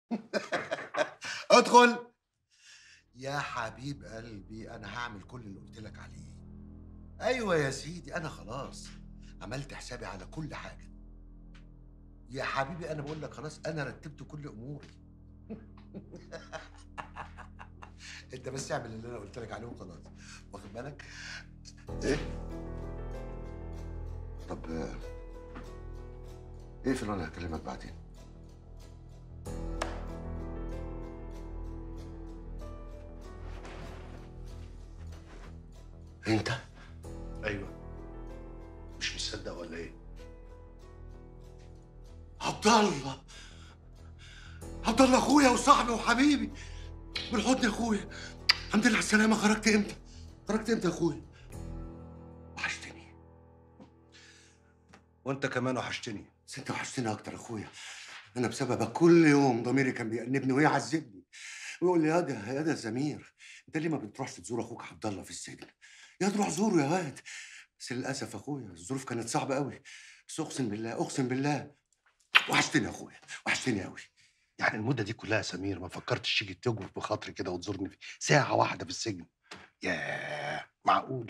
ادخل يا حبيب قلبي انا هعمل كل اللي قلت لك عليه ايوه يا سيدي انا خلاص عملت حسابي على كل حاجه يا حبيبي انا بقول لك خلاص انا رتبت كل اموري انت بس اعمل اللي انا قلت لك عليه وخلاص واخد بالك ايه طب آه، اقفل وانا هكلمك بعدين انت ايوه مش مصدق ولا ايه عبد الله عبد الله اخويا وصاحبي وحبيبي بالحضن يا اخويا الحمد لله على السلامه خرجت امتى خرجت امتى يا اخويا وحشتني وانت كمان وحشتني بس انت وحشتني اكتر يا اخويا انا بسببك كل يوم ضميري كان بيأنبني ويعذبني ويقول لي يا ده يا ده زمير انت ليه ما بتروحش تزور اخوك عبد الله في السجن يا تروح زوره يا واد بس للاسف يا اخويا الظروف كانت صعبه قوي بس اقسم بالله اقسم بالله وحشتني يا اخويا وحشتني قوي يعني المده دي كلها يا سمير ما فكرتش تيجي تجبر بخاطري كده وتزورني في ساعه واحده في السجن ياه معقول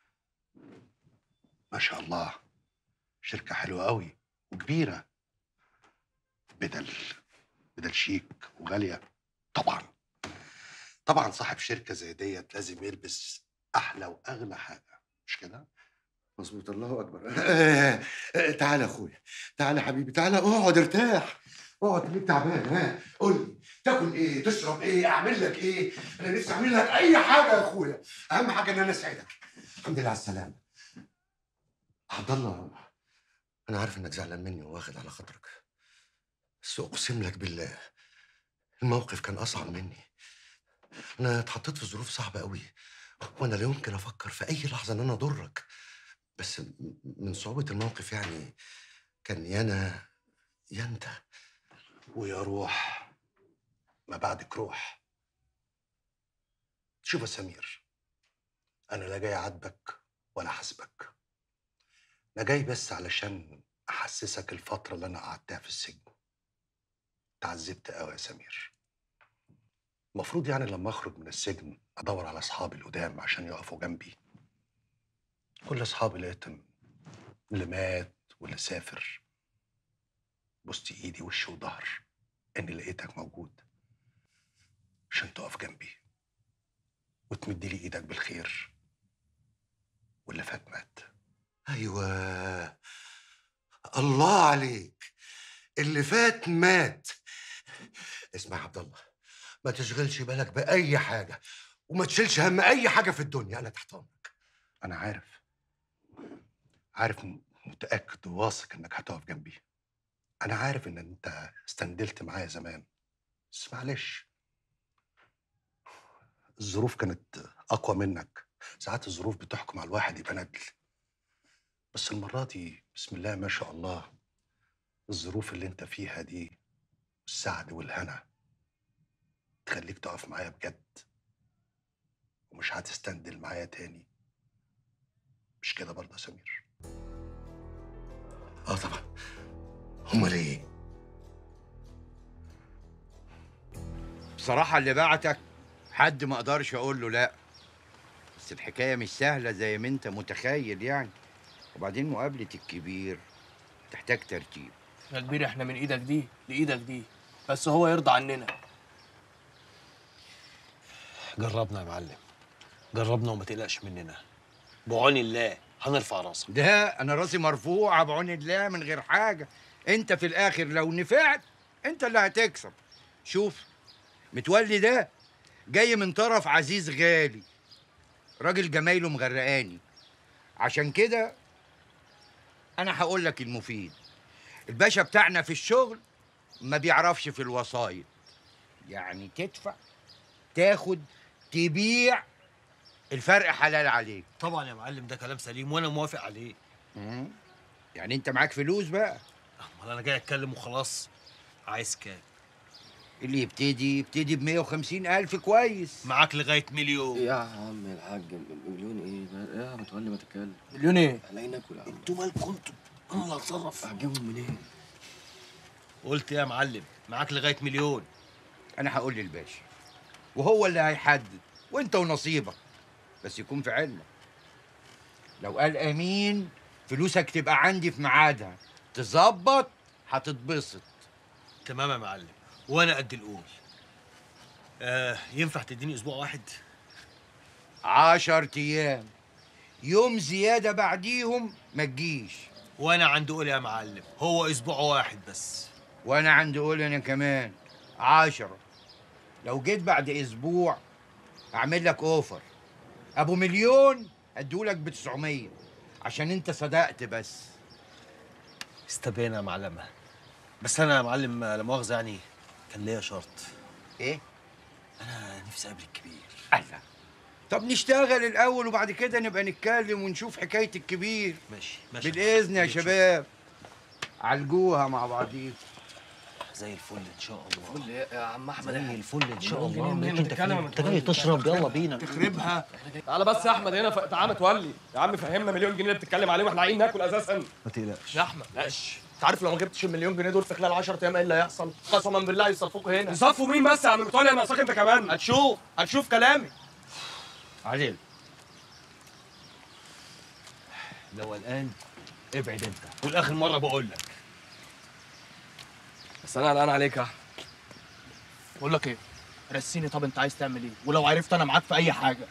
ما شاء الله شركه حلوه قوي وكبيره بدل بدل شيك وغاليه طبعا طبعا صاحب شركه زي ديت لازم يلبس احلى واغلى حاجه مش كده مظبوط الله اكبر آه، آه، تعالى يا اخويا تعالى يا حبيبي تعالى اقعد ارتاح اقعد ليك تعبان ها قول لي تاكل ايه تشرب ايه اعمل لك ايه انا نفسي اعمل لك اي حاجه يا اخويا اهم حاجه ان انا اسعدك الحمد لله على السلامه عبد الله انا عارف انك زعلان مني وواخد على خاطرك بس اقسم لك بالله الموقف كان اصعب مني انا اتحطيت في ظروف صعبه قوي وانا لا يمكن افكر في اي لحظه ان انا اضرك بس م- من صعوبه الموقف يعني كان يا انا يا انت ويا روح ما بعدك روح شوف يا سمير انا لا جاي اعاتبك ولا احاسبك انا جاي بس علشان احسسك الفتره اللي انا قعدتها في السجن تعذبت قوي يا سمير المفروض يعني لما اخرج من السجن ادور على اصحابي القدام عشان يقفوا جنبي كل اصحابي لقيتهم اللي مات واللي سافر بوست ايدي وش وظهر اني لقيتك موجود عشان تقف جنبي وتمد لي ايدك بالخير واللي فات مات ايوه الله عليك اللي فات مات اسمع يا عبد الله ما تشغلش بالك باي حاجه وما تشيلش هم اي حاجه في الدنيا انا تحت امرك انا عارف عارف م- متاكد وواثق انك هتقف جنبي انا عارف ان انت استندلت معايا زمان بس معلش الظروف كانت اقوى منك ساعات الظروف بتحكم على الواحد يبقى ندل بس المره دي بسم الله ما شاء الله الظروف اللي انت فيها دي السعد والهنا تخليك تقف معايا بجد ومش هتستندل معايا تاني مش كده برضه يا سمير اه طبعا امال ايه بصراحة اللي بعتك حد ما اقدرش اقول له لا بس الحكاية مش سهلة زي ما انت متخيل يعني وبعدين مقابلة الكبير تحتاج ترتيب يا كبير احنا من ايدك دي لايدك دي بس هو يرضى عننا جربنا يا معلم جربنا وما تقلقش مننا بعون الله هنرفع راسك ده انا راسي مرفوعة بعون الله من غير حاجة انت في الاخر لو نفعت انت اللي هتكسب شوف متولي ده جاي من طرف عزيز غالي راجل جمايله مغرقاني عشان كده انا هقول لك المفيد الباشا بتاعنا في الشغل ما بيعرفش في الوسايط يعني تدفع تاخد تبيع الفرق حلال عليك طبعا يا معلم ده كلام سليم وانا موافق عليه مم. يعني انت معاك فلوس بقى امال انا جاي اتكلم وخلاص عايز كام اللي يبتدي يبتدي ب 150 الف كويس معاك لغايه مليون يا عم الحاج مليون ايه بقى؟ يا متولي ما تتكلم مليون ايه هلاقي ناكل يا عم انتوا مالكم انتوا انا اللي هتصرف هجيبهم منين؟ قلت يا معلم معاك لغايه مليون انا هقول للباشا وهو اللي هيحدد وانت ونصيبك بس يكون في علمك لو قال امين فلوسك تبقى عندي في ميعادها تظبط هتتبسط تمام يا معلم وانا قد القول آه ينفع تديني اسبوع واحد عشر ايام يوم زياده بعديهم ما تجيش وانا عند قول يا معلم هو اسبوع واحد بس وانا عندي قول انا كمان عشرة لو جيت بعد اسبوع اعمل لك اوفر ابو مليون ادولك ب 900 عشان انت صدقت بس استبينا يا معلمة بس انا يا معلم لا مؤاخذة يعني كان ليا شرط ايه انا نفسي اقابل الكبير الله طب نشتغل الاول وبعد كده نبقى نتكلم ونشوف حكايه الكبير ماشي ماشي بالاذن يا نشوف. شباب عالجوها مع بعضيكم زي الفل ان شاء الله قول لي يا عم احمد زي الفل ان شاء مليون الله جنيه مالك انت بنتكلم فين يا انت جاي تشرب يلا بينا تخربها تعالى بس يا احمد هنا ف... تعالى متولي يا عم فهمنا مليون جنيه اللي بتتكلم عليه واحنا عايزين ناكل اساسا ما تقلقش يا احمد لاش انت عارف لو ما جبتش المليون جنيه دول في خلال 10 ايام ايه اللي هيحصل قسما بالله يصفوك هنا يصفوا مين بس يا عم متولي انا ناقصك انت كمان هتشوف هتشوف كلامي عادل لو الان ابعد انت والاخر مره بقول لك بس انا قلقان عليك يا احمد بقول لك ايه رسيني طب انت عايز تعمل ايه ولو عرفت انا معاك في اي حاجه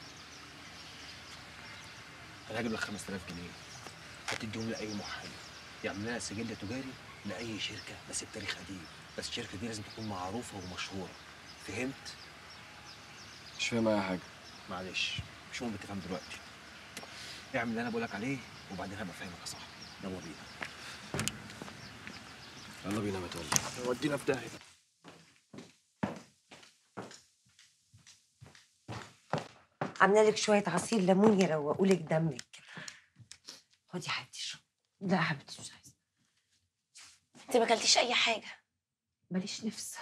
انا هجيب لك 5000 جنيه هتديهم لاي محامي يعمل لها سجل تجاري لاي شركه بس بتاريخ قديم بس الشركه دي لازم تكون معروفه ومشهوره فهمت مش فاهم اي حاجه معلش مش مهم تفهم دلوقتي اعمل اللي انا بقولك عليه وبعدين هبقى فاهمك يا صاحبي يلا بينا يلا بينا متولي ودينا في داهيه عامله لك شويه عصير ليمون يروقوا لك دمك كده خدي يا حبيبتي اشربي لا يا حبيبتي مش عايزه انت ما اكلتيش اي حاجه ماليش نفس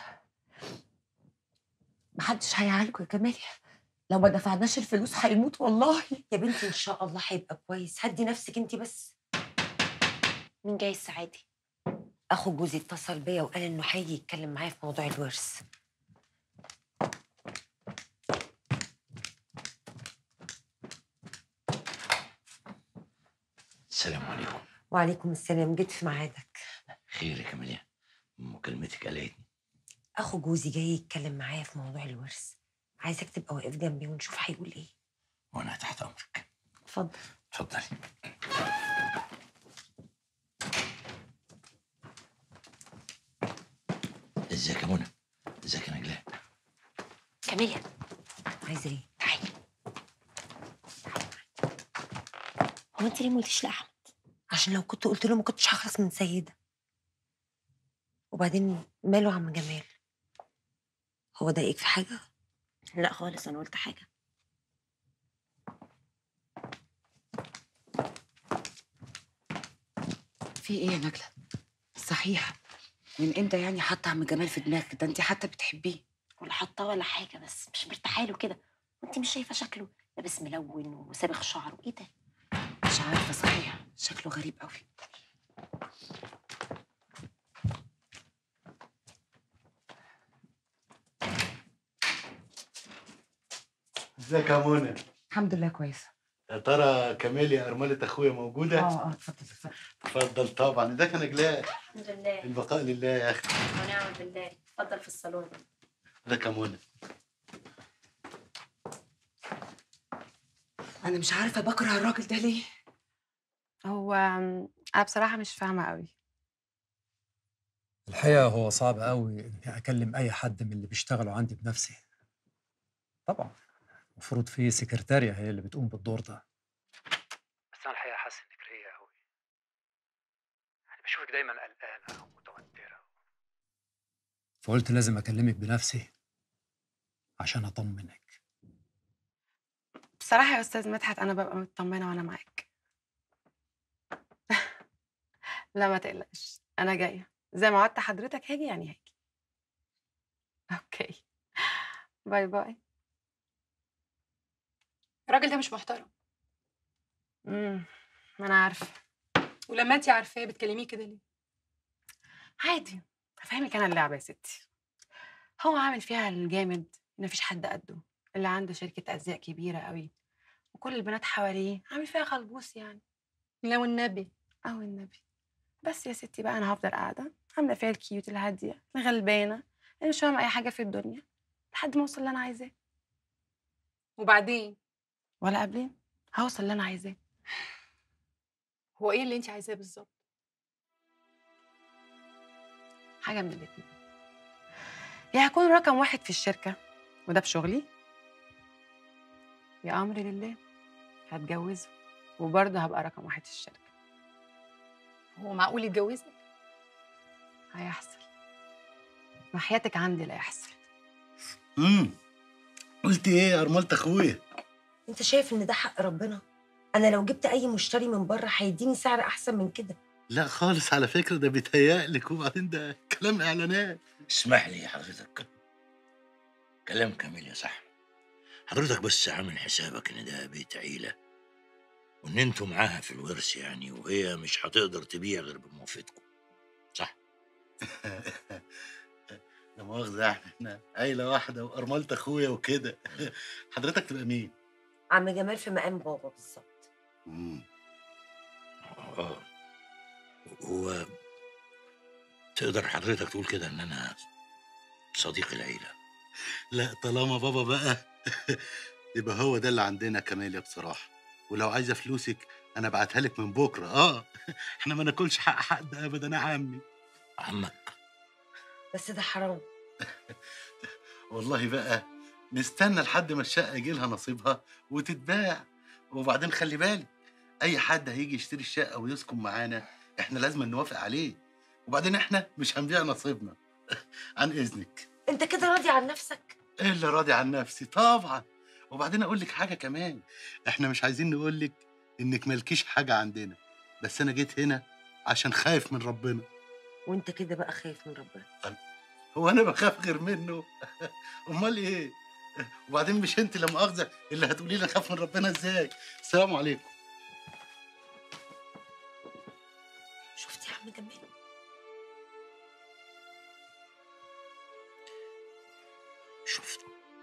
محدش هيعالجه يا كمالي لو ما دفعناش الفلوس هيموت والله يا بنتي ان شاء الله هيبقى كويس هدي نفسك انت بس مين جاي السعادي اخو جوزي اتصل بيا وقال انه هيجي يتكلم معايا في موضوع الورث السلام عليكم وعليكم السلام جيت في ميعادك خير يا كمالية مكالمتك قلقتني اخو جوزي جاي يتكلم معايا في موضوع الورث عايزك تبقى واقف جنبي ونشوف هيقول ايه وانا تحت امرك اتفضل اتفضلي ازيك يا منى ازيك يا نجلاء كاميليا عايزه ايه تعالي هو انت ليه ما قلتيش لاحمد عشان لو كنت قلت له ما كنتش هخلص من سيدة وبعدين ماله عم جمال هو ضايقك في حاجة؟ لا خالص انا قلت حاجه في ايه يا نجلة؟ صحيح من امتى يعني حاطه عم جمال في دماغك ده انت حتى بتحبيه ولا حاطاه ولا حاجه بس مش مرتاحه له كده وانت مش شايفه شكله لابس ملون وسابغ شعره ايه ده مش عارفه صحيح شكله غريب قوي ازيك يا منى الحمد لله كويسه يا ترى كاميليا ارمله اخويا موجوده اه اه اتفضل اتفضل اتفضل طبعا ده كان نجلاء الحمد لله البقاء لله يا اخي ونعم بالله اتفضل في الصالون ده يا منى انا مش عارفه بكره الراجل ده ليه هو انا بصراحه مش فاهمه قوي الحقيقة هو صعب قوي إني أكلم أي حد من اللي بيشتغلوا عندي بنفسي. طبعا المفروض في سكرتارية هي اللي بتقوم بالدور ده. بس أنا الحقيقة حاسس إنك رايقة قوي. يعني بشوفك دايما قلقانة ومتوترة. فقلت لازم أكلمك بنفسي عشان أطمنك. بصراحه يا استاذ مدحت انا ببقى مطمنه وانا معاك لا ما تقلقش انا جايه زي ما وعدت حضرتك هاجي يعني هاجي اوكي باي باي الراجل ده مش محترم امم ما انا عارفه ولما انت عارفاه بتكلميه كده ليه عادي هفهمك انا اللعبه يا ستي هو عامل فيها الجامد إن مفيش حد قده اللي عنده شركة أزياء كبيرة قوي وكل البنات حواليه عامل فيها خلبوس يعني لا والنبي أو النبي بس يا ستي بقى أنا هفضل قاعدة عاملة فيها الكيوت الهادية الغلبانة اللي مش فاهمة أي حاجة في الدنيا لحد ما أوصل اللي أنا عايزاه وبعدين ولا قبلين هوصل اللي أنا عايزاه هو ايه اللي انت عايزاه بالظبط حاجة من الاتنين يا هكون رقم واحد في الشركة وده بشغلي يا أمري لله هتجوزه وبرضه هبقى رقم واحد في الشركة هو معقول يتجوزك هيحصل وحياتك عندي لا يحصل امم قلت ايه يا ارملت اخويا انت شايف ان ده حق ربنا انا لو جبت اي مشتري من بره هيديني سعر احسن من كده لا خالص على فكره ده بيتهيألك وبعدين ده كلام اعلانات اسمح لي حضرتك كلام كامل يا صح حضرتك بس عامل حسابك ان ده بيت عيلة وان انتوا معاها في الورث يعني وهي مش هتقدر تبيع غير بموافقتكم صح لا مؤاخذه يعني احنا عيله واحده وارملت اخويا وكده حضرتك تبقى مين؟ عم جمال في مقام بابا بالظبط اه هو تقدر حضرتك تقول كده ان انا صديق العيلة لا طالما بابا بقى يبقى هو ده اللي عندنا كماليا بصراحه ولو عايزه فلوسك انا ابعتها لك من بكره اه احنا ما ناكلش حق حد ابدا يا عمي عمك بس ده حرام والله بقى نستنى لحد ما الشقه يجي لها نصيبها وتتباع وبعدين خلي بالك اي حد هيجي يشتري الشقه ويسكن معانا احنا لازم نوافق عليه وبعدين احنا مش هنبيع نصيبنا عن اذنك انت كده راضي عن نفسك ايه اللي راضي عن نفسي طبعا وبعدين اقول لك حاجه كمان احنا مش عايزين نقول لك انك مالكيش حاجه عندنا بس انا جيت هنا عشان خايف من ربنا وانت كده بقى خايف من ربنا هو انا بخاف غير منه امال ايه وبعدين مش انت لا مؤاخذه اللي هتقولي لي اخاف من ربنا ازاي السلام عليكم شفت يا عم جمال شفت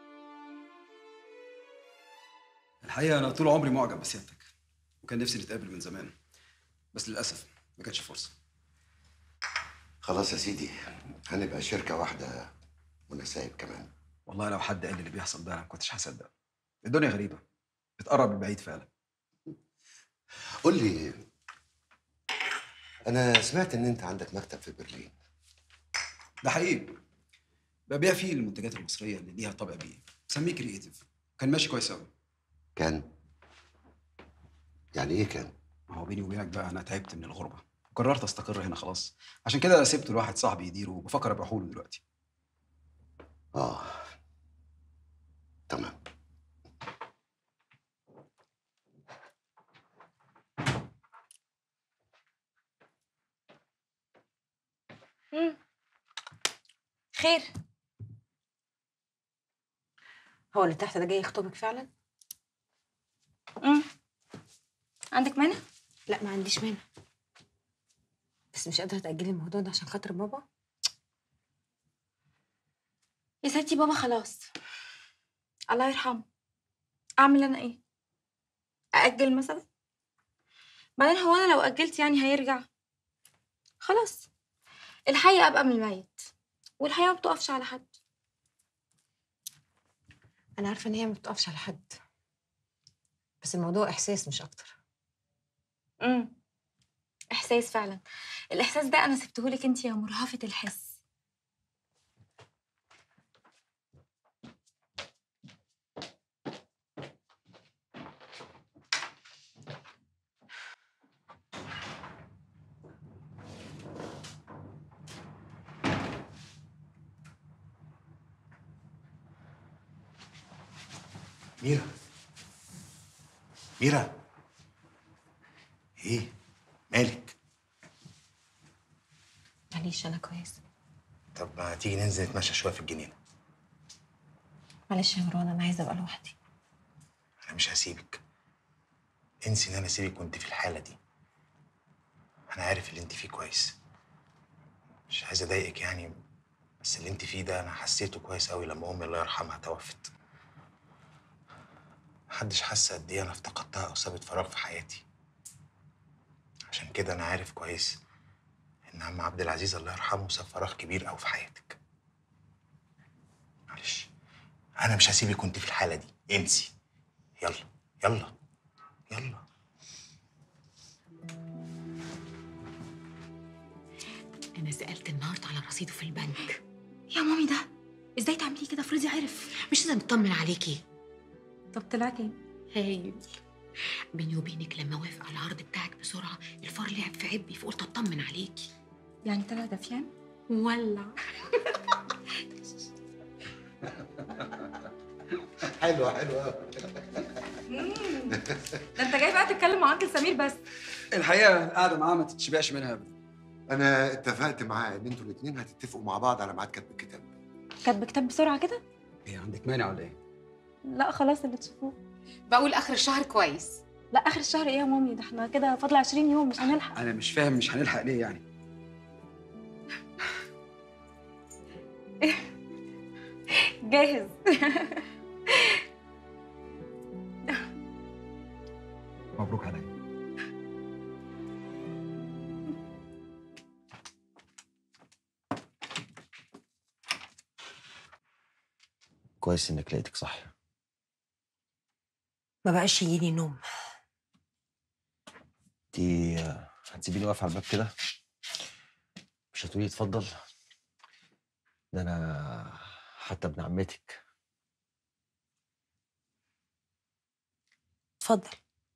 الحقيقه انا طول عمري معجب بسيادتك وكان نفسي نتقابل من زمان بس للاسف ما كانتش فرصه خلاص يا سيدي هنبقى شركه واحده ونسايب كمان والله لو حد قال لي اللي بيحصل ده انا ما كنتش هصدق الدنيا غريبه بتقرب من بعيد فعلا قول لي انا سمعت ان انت عندك مكتب في برلين ده حقيقي ببيع فيه المنتجات المصريه اللي ليها طابع بيئي سميه كرييتيف كان ماشي كويس قوي كان يعني ايه كان ما هو بيني وبينك بقى انا تعبت من الغربه وقررت استقر هنا خلاص عشان كده سبته لواحد صاحبي يديره وبفكر ابيعه له دلوقتي اه تمام مم. خير هو اللي تحت ده جاي يخطبك فعلا مم. عندك مانع لا ما عنديش مانع بس مش قادره تاجلي الموضوع ده عشان خاطر بابا يا ستي بابا خلاص الله يرحمه اعمل انا ايه ااجل مثلا بعدين هو انا لو اجلت يعني هيرجع خلاص الحي ابقى من الميت والحياه ما بتقفش على حد انا عارفه ان هي ما بتقفش على حد بس الموضوع احساس مش اكتر امم احساس فعلا الاحساس ده انا سبتهولك انت يا مرهفه الحس ميرا ميرا ايه مالك معلش انا كويسه طب ما تيجي ننزل نتمشى شويه في الجنينه معلش يا مروان انا عايزه ابقى لوحدي انا مش هسيبك انسي ان انا اسيبك وانت في الحاله دي انا عارف اللي انت فيه كويس مش عايز اضايقك يعني بس اللي انت فيه ده انا حسيته كويس قوي لما امي الله يرحمها توفت محدش حس قد ايه انا افتقدتها او سابت فراغ في حياتي عشان كده انا عارف كويس ان عم عبد العزيز الله يرحمه ساب فراغ كبير قوي في حياتك معلش انا مش هسيبك كنت في الحاله دي انسي يلا يلا يلا انا سالت النهارده على رصيده في البنك يا مامي ده ازاي تعملي كده افرضي عرف مش لازم نطمن عليكي طب طلع كام هايل بيني وبينك لما وافق على العرض بتاعك بسرعه الفار لعب في عبي فقلت اطمن عليكي يعني طلع دفيان ولع حلوه حلوه ده انت جاي بقى تتكلم مع انكل سمير بس الحقيقه القعده معاه ما تتشبعش منها ابدا انا اتفقت معاه ان انتوا الاثنين هتتفقوا مع بعض على ميعاد كتب الكتاب كاتب كتاب بسرعه كده ايه عندك مانع ولا ايه؟ لا خلاص اللي تشوفوه بقول اخر الشهر كويس لا اخر الشهر ايه يا مامي ده احنا كده فاضل 20 يوم مش هنلحق انا مش فاهم مش هنلحق ليه يعني جاهز مبروك عليا كويس انك لقيتك صح ما بقاش يجيني نوم انتي هتسيبيني واقف على الباب كده مش هتقولي اتفضل ده انا حتى ابن عمتك اتفضل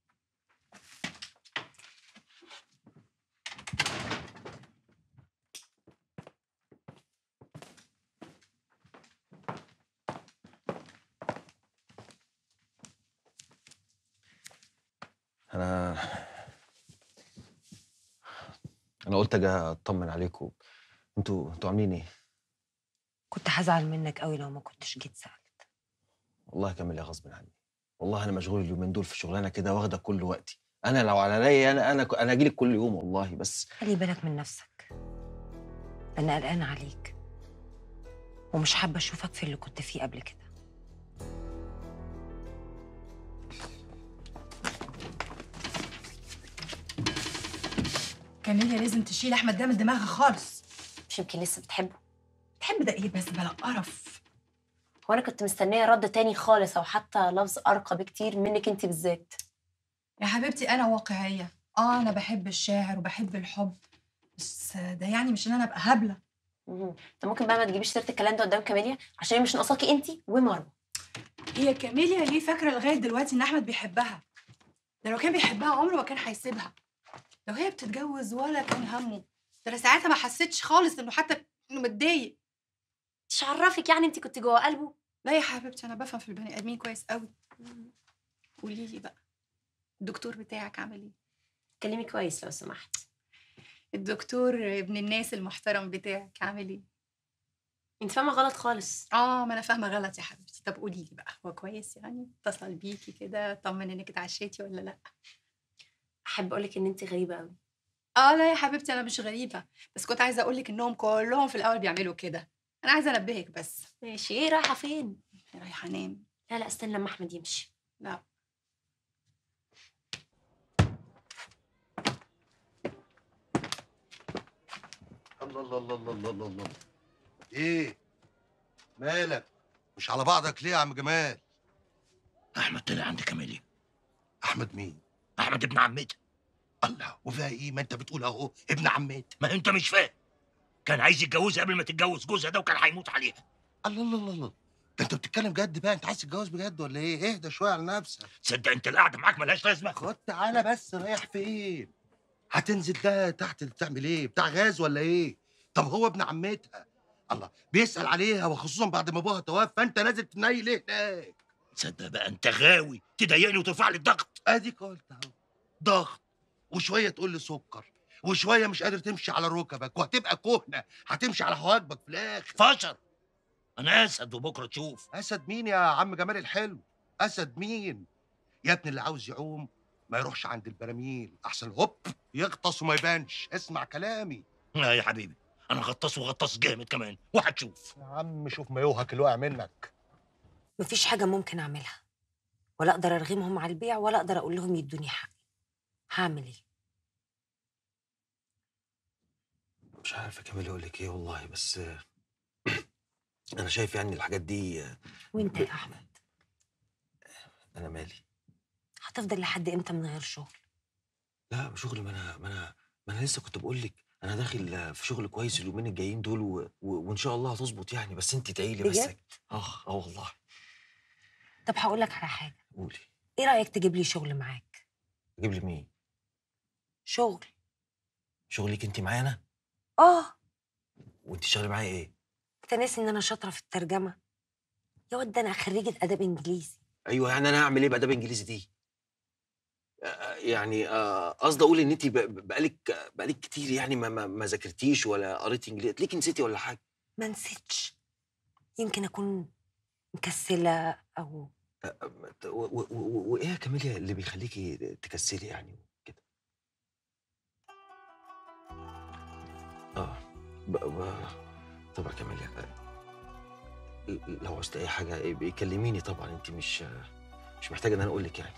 انا انا قلت اجي اطمن عليكم انتوا انتوا عاملين ايه كنت هزعل منك قوي لو ما كنتش جيت سألت والله كامل يا غصب عني والله انا مشغول اليومين دول في شغلانه كده واخده كل وقتي انا لو على رايي انا انا انا اجي لك كل يوم والله بس خلي بالك من نفسك انا قلقانه عليك ومش حابه اشوفك في اللي كنت فيه قبل كده كاميليا لازم تشيل احمد ده من دماغها خالص مش يمكن لسه بتحبه تحب ده ايه بس بلا قرف هو انا كنت مستنيه رد تاني خالص او حتى لفظ ارقى بكتير منك انت بالذات يا حبيبتي انا واقعيه اه انا بحب الشاعر وبحب الحب بس ده يعني مش ان انا ابقى هبله انت ممكن بقى ما تجيبيش سيره الكلام ده قدام كاميليا عشان هي مش ناقصاكي انت ومروه هي كاميليا ليه فاكره لغايه دلوقتي ان احمد بيحبها ده لو كان بيحبها عمره ما كان هيسيبها لو هي بتتجوز ولا كان همه ده انا ساعتها ما حسيتش خالص انه حتى انه متضايق مش عرفك يعني انت كنت جوه قلبه لا يا حبيبتي انا بفهم في البني ادمين كويس قوي قولي لي بقى الدكتور بتاعك عامل ايه كلمي كويس لو سمحت الدكتور ابن الناس المحترم بتاعك عامل ايه انت فاهمه غلط خالص اه ما انا فاهمه غلط يا حبيبتي طب قولي لي بقى هو كويس يعني اتصل بيكي كده طمن انك اتعشيتي ولا لا احب اقولك ان انت غريبه قوي اه لا يا حبيبتي انا مش غريبه بس كنت عايزه اقول لك انهم كلهم في الاول بيعملوا كده انا عايزه انبهك بس ماشي ايه رايحه فين رايحه انام لا لا استنى لما احمد يمشي لا الله الله الله الله الله الله الله ايه مالك مش على بعضك ليه يا عم جمال احمد طلع عند كاميليا احمد مين احمد ابن عمتها الله وفيها ايه ما انت بتقول اهو ابن عمتي ما انت مش فاهم كان عايز يتجوزها قبل ما تتجوز جوزها ده وكان هيموت عليها الله الله الله الله ده انت بتتكلم جد بقى انت عايز تتجوز بجد ولا ايه اهدى شويه على نفسك تصدق انت القعده معاك ملهاش لازمه خد تعالى بس رايح فين هتنزل ده تحت تعمل ايه بتاع غاز ولا ايه طب هو ابن عمتها الله بيسأل عليها وخصوصا بعد ما ابوها توفى انت نازل تنيل ايه هناك تصدق بقى انت غاوي تضايقني وترفع لي الضغط اديك قلت اهو ضغط وشويه تقول لي سكر وشويه مش قادر تمشي على ركبك وهتبقى كهنه هتمشي على حواجبك في الاخر فشر انا اسد وبكره تشوف اسد مين يا عم جمال الحلو اسد مين يا ابني اللي عاوز يعوم ما يروحش عند البراميل احسن هوب يغطس وما يبانش اسمع كلامي لا يا حبيبي انا غطاس وغطاس جامد كمان وهتشوف يا عم شوف مايوهك اللي وقع منك مفيش حاجة ممكن أعملها ولا أقدر أرغمهم على البيع ولا أقدر أقول لهم يدوني حقي هعمل إيه؟ مش عارف يا كمال اقول لك ايه والله بس انا شايف يعني الحاجات دي وأنت يا أحمد انا مالي هتفضل لحد إمتى من غير شغل؟ لا شغل ما انا ما انا ما انا لسه كنت بقول لك انا داخل في شغل كويس اليومين الجايين دول و... و... وان شاء الله هتظبط يعني بس انت ادعي لي بس بجد؟ اه اه والله طب هقول لك على حاجة قولي إيه رأيك تجيب لي شغل معاك؟ اجيب لي مين شغل شغلك انت معايا انا آه وانت شغاله معايا ايه أنت ناسي إن أنا شاطرة في الترجمة يا واد ده أنا خريجة آداب إنجليزي ايوه يعني انا هعمل ايه باداب انجليزي دي آه، يعني آه، قصدي اقول ان انت ب- ب- بقالك بقالك كتير يعني ما ما, ما ذاكرتيش ولا قريتي انجليزي تلاقيكي نسيتي ولا حاجه ما نسيتش يمكن أكون مكسلة أو و- و- و- وايه يا كاميليا اللي بيخليكي تكسلي يعني كده اه ب... ب... طبعا كاميليا آه، لو عوزت اي حاجه يبقى كلميني طبعا انت مش مش محتاجه ان انا اقول لك يعني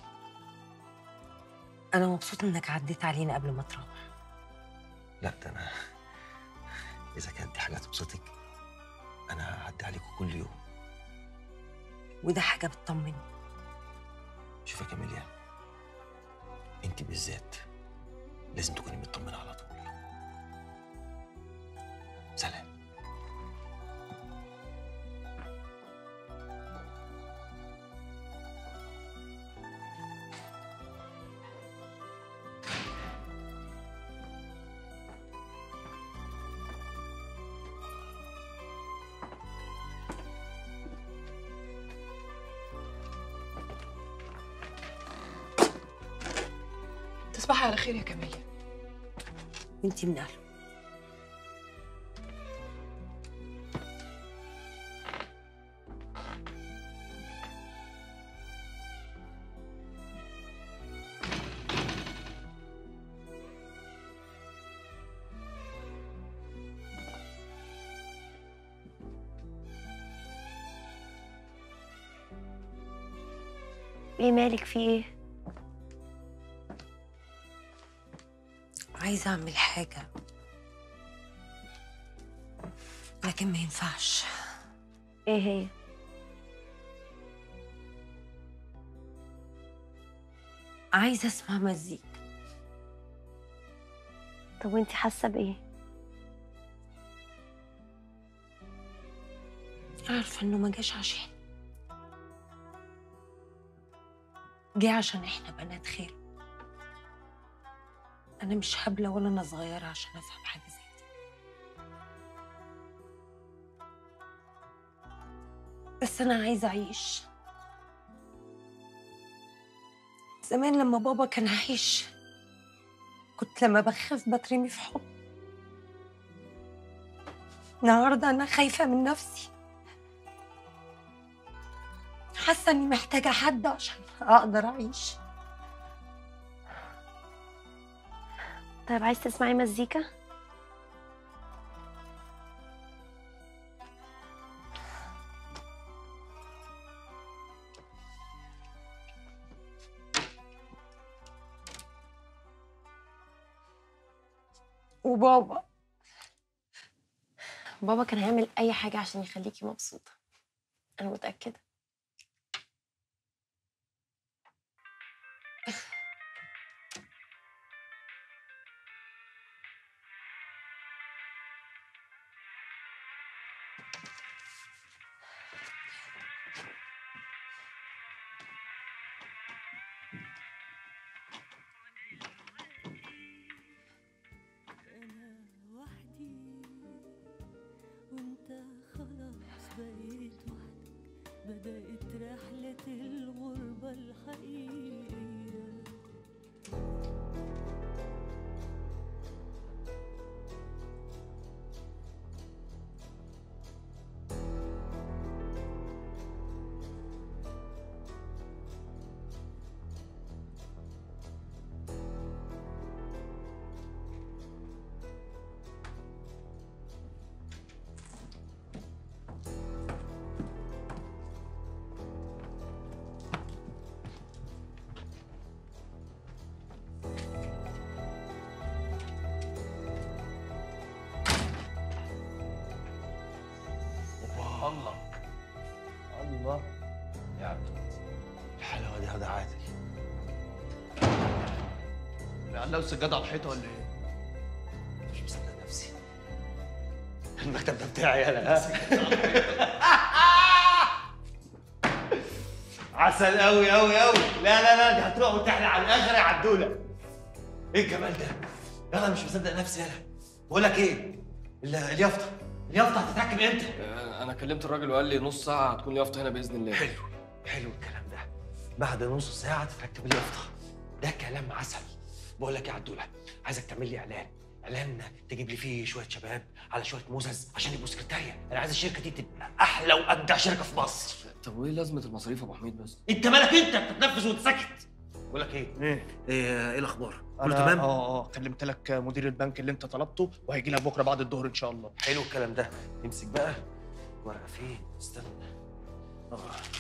أنا مبسوطة إنك عديت علينا قبل ما تروح لا ده انا اذا كانت دي حاجه تبسطك انا هعدي عليكم كل يوم وده حاجة بتطمني شوفي يا كاميليا انت بالذات لازم تكوني مطمنه على طول سلام تصبحي على خير يا كمال وأنتي من أهله ايه مالك في ايه عايزة أعمل حاجة لكن ما ينفعش ايه هي عايزة أسمع مزيكا طب وانتي حاسه بايه عارفة إنه ما جاش عشان جه عشان إحنا بنات خير أنا مش هبلة ولا أنا صغيرة عشان أفهم حاجة زي دي بس أنا عايزة أعيش زمان لما بابا كان عايش كنت لما بخاف بترمي في حضن النهارده أنا خايفة من نفسي حاسة إني محتاجة حد عشان أقدر أعيش طيب عايز تسمعي مزيكا وبابا بابا كان هيعمل اي حاجه عشان يخليكي مبسوطه انا متاكده وانت خلاص بقيت وحدك بدأت رحلة الغربة الحقيقية الله يا عبد الحلاوه دي هذا عادل لعلها السجاده على الحيطه ولا ايه؟ مش مصدق نفسي المكتب ده بتاعي انا ها عسل قوي قوي قوي لا لا لا دي هتروح وتحلى على الاخر يا عدوله ايه الجمال ده يلا مش مصدق نفسي انا بقول لك ايه ال- اليافطه اليافطه هتتركب امتى انا كلمت الراجل وقال لي نص ساعه هتكون اليافطه هنا باذن الله حلو حلو الكلام ده بعد نص ساعه تتركب اليافطه ده كلام عسل بقول لك يا عدوله عايزك تعمل لي اعلان اعلان تجيب لي فيه شويه شباب على شويه موزز عشان يبقوا سكرتاريه انا عايز الشركه دي تبقى احلى واجدع شركه في مصر طب وايه لازمه المصاريف يا ابو حميد بس انت مالك انت بتتنفس وتسكت بقول لك ايه ايه ايه, إيه الاخبار كله انا تمام اه اه كلمت لك مدير البنك اللي انت طلبته وهيجي لك بكره بعد الظهر ان شاء الله حلو الكلام ده امسك بقى ورقه فين استنى اه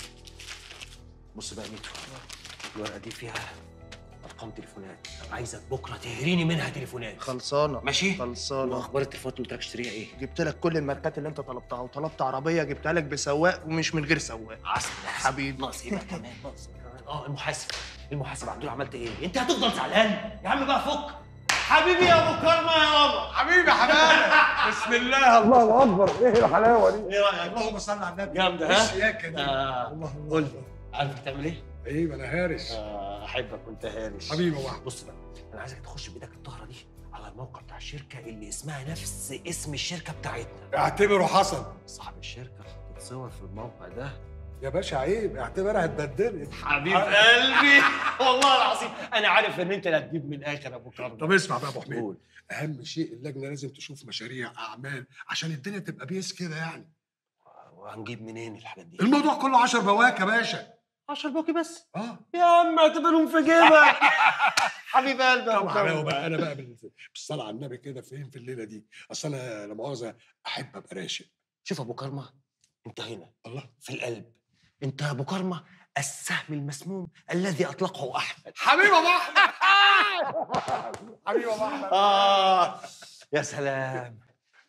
بص بقى يا ميتو الورقه دي فيها ارقام تليفونات عايزك بكره تهريني منها تليفونات خلصانه ماشي خلصانه واخبار التليفونات اللي قلت لك اشتريها ايه جبت لك كل الماركات اللي انت طلبتها وطلبت عربيه جبتها لك بسواق ومش من غير سواق عسل حبيبي ناقص ايه بقى كمان ناقص إيه كمان؟ اه المحاسب المحاسب عبد الله عملت ايه انت هتفضل زعلان يا عم بقى فك حبيبي يا ابو كرمه يا بابا حبيبي حماده بسم الله الله اكبر ايه الحلاوه دي ايه رايك اللهم صل على النبي جامده ايه ها الشياكه دي آه. قول لي عارف بتعمل ايه ايه ما انا هارس آه، احبك وانت هارش حبيبي يا واحد. بص بقى انا عايزك تخش بايدك الطاهره دي على الموقع بتاع الشركه اللي اسمها نفس اسم الشركه بتاعتنا اعتبره حصل صاحب الشركه هتتصور في الموقع ده يا باشا عيب اعتبرها اتبدلت حبيب قلبي والله العظيم انا عارف ان انت اللي هتجيب من الاخر يا ابو كرم طب اسمع بقى يا ابو حميد قول. اهم شيء اللجنه لازم تشوف مشاريع اعمال عشان الدنيا تبقى بيس كده يعني وهنجيب منين الحاجات دي الموضوع كله 10 بواكه يا باشا 10 باقي بس اه يا عم اعتبرهم في جيبك حبيب قلبي يا طب أبو حلاوه كرم. بقى انا بقى بال- بالصلاه على النبي كده فين في الليله دي اصل انا لا مؤاخذه احب ابقى راشق شوف ابو كرمه انت هنا الله في القلب انت ابو كرمه السهم المسموم الذي اطلقه احمد حبيبي يا ابو احمد حبيبي يا ابو احمد آه يا سلام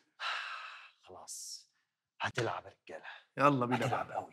خلاص هتلعب يا رجاله يلا بينا هتلعب قوي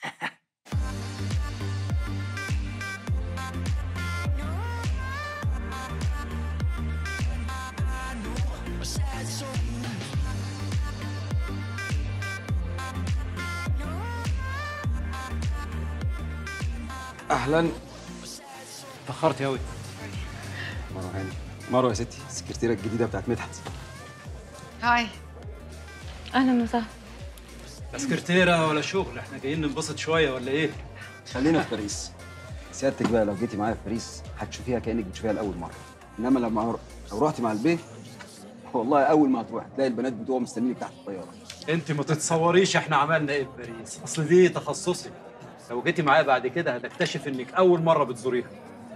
اهلا اتاخرت قوي مروه هاني مروه يا ستي السكرتيره الجديده بتاعت مدحت هاي اهلا وسهلا لا سكرتيره ولا شغل احنا جايين ننبسط شويه ولا ايه خلينا في باريس سيادتك بقى لو جيتي معايا في باريس هتشوفيها كانك بتشوفيها لاول مره انما لما لو رحتي مع البيه والله اول ما هتروح تلاقي البنات بتوع مستنيك تحت الطياره انت ما تتصوريش احنا عملنا ايه في باريس اصل دي تخصصي لو جيتي معايا بعد كده هتكتشف انك اول مره بتزوريها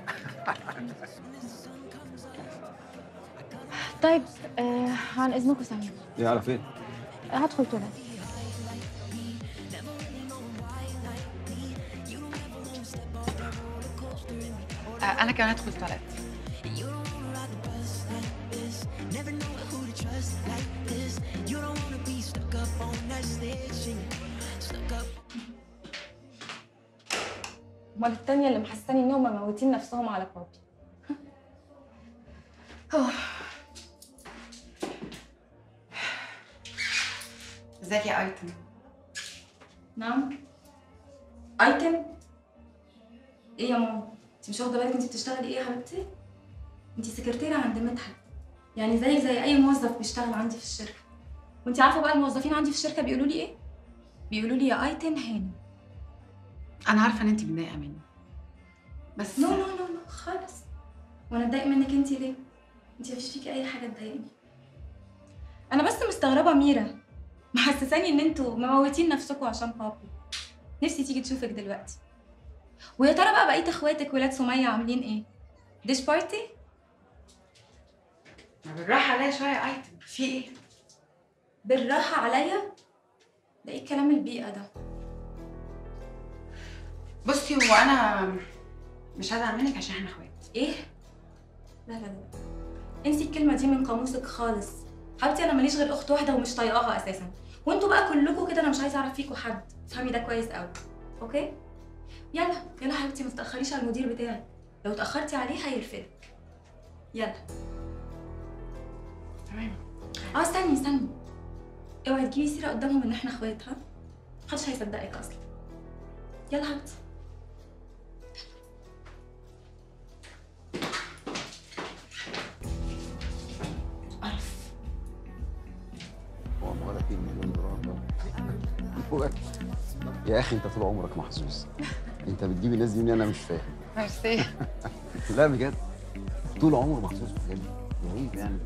طيب آه عن اذنكم ثانيه ايه على فين هدخل تواليت آه انا كمان هدخل تواليت امال التانية اللي محساني انهم مموتين نفسهم على بابي أوه. ازيك يا ايتم نعم ايتم ايه يا ماما انت مش واخده بالك انت بتشتغلي ايه يا حبيبتي انت سكرتيره عند مدحت يعني زيك زي اي موظف بيشتغل عندي في الشركه وانت عارفه بقى الموظفين عندي في الشركه بيقولوا لي ايه بيقولوا لي يا ايتم هاني انا عارفه ان انت متضايقه مني بس نو نو نو نو خالص وانا اتضايق منك انت ليه انت مفيش فيكي اي حاجه تضايقني انا بس مستغربه ميرا محسساني ان انتوا مموتين نفسكم عشان بابي نفسي تيجي تشوفك دلوقتي ويا ترى بقى بقيه اخواتك ولاد سميه عاملين ايه ديش بارتي ما بالراحه عليا شويه يا ايتم في ايه بالراحه عليا ده ايه الكلام البيئه ده بصي هو انا مش هزعل منك عشان احنا اخوات ايه لا لا لا انسي الكلمه دي من قاموسك خالص حبيبتي انا ماليش غير اخت واحده ومش طايقاها اساسا وانتوا بقى كلكم كده انا مش عايزه اعرف فيكم حد افهمي ده كويس قوي اوكي يلا يلا حبيبتي ما تتاخريش على المدير بتاعك لو اتاخرتي عليه هيرفدك يلا تمام اه استني استني اوعي تجيبي سيره قدامهم ان احنا اخوات ها محدش هيصدقك اصلا يلا حبيبتي هو ولا في مليون دولار ده هو- يا اخي انت طول عمرك محظوظ انت بتجيب الناس دي منين انا مش فاهم ميرسي لا بجد طول عمره محظوظ بجد غريب يعني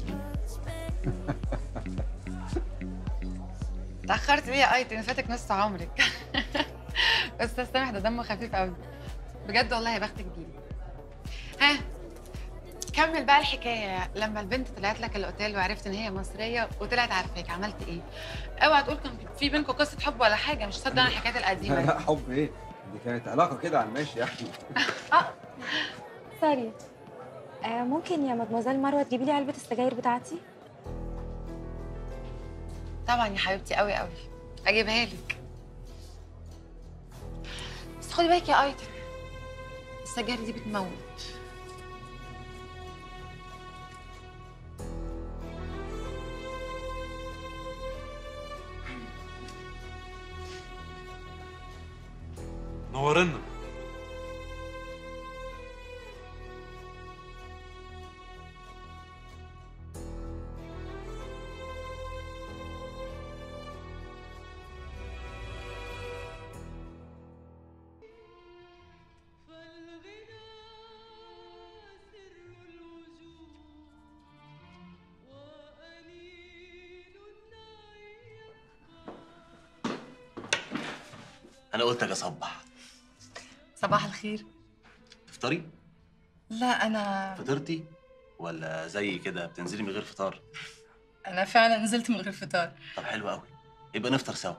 اتأخرت ليه يا ايتي انا فاتك نص عمرك استاذ سامح ده دمه خفيف قوي بجد والله يا بختك بيه ها كمل بقى الحكايه لما البنت طلعت لك الاوتيل وعرفت ان هي مصريه وطلعت عارفاك عملت ايه اوعى تقول كان في بينكم قصه حب ولا حاجه مش صدق انا الحكايات القديمه لا دي حب ايه دي كانت علاقه كده على الماشي يا اخي سوري آه ممكن يا مدموزيل مروه تجيبي لي علبه السجاير بتاعتي طبعا يا حبيبتي قوي قوي اجيبها لك بس خدي بالك يا ايتن السجاير دي بتموت نورنا انا قلت اجي اصبح صباح الخير تفطري لا انا فطرتي ولا زي كده بتنزلي من غير فطار انا فعلا نزلت من غير فطار طب حلو قوي يبقى نفطر سوا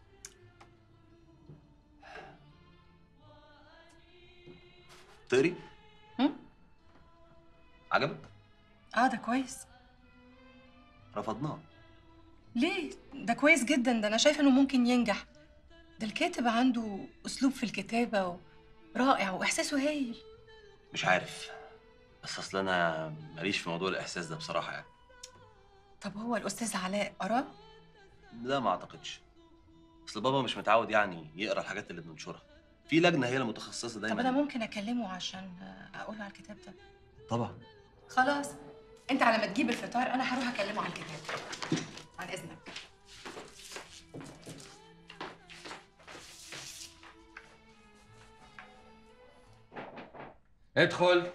تقري هم؟ عجبك اه ده كويس رفضناه ليه ده كويس جدا ده انا شايفه انه ممكن ينجح ده الكاتب عنده اسلوب في الكتابه رائع واحساسه هايل مش عارف بس اصل انا ماليش في موضوع الاحساس ده بصراحه يعني طب هو الاستاذ علاء قراه لا ما اعتقدش اصل بابا مش متعود يعني يقرا الحاجات اللي بننشرها في لجنه هي المتخصصه طب دايما انا ممكن اكلمه عشان اقول له على الكتاب ده طبعا خلاص انت على ما تجيب الفطار انا هروح اكلمه على الكتاب عن اذنك ادخل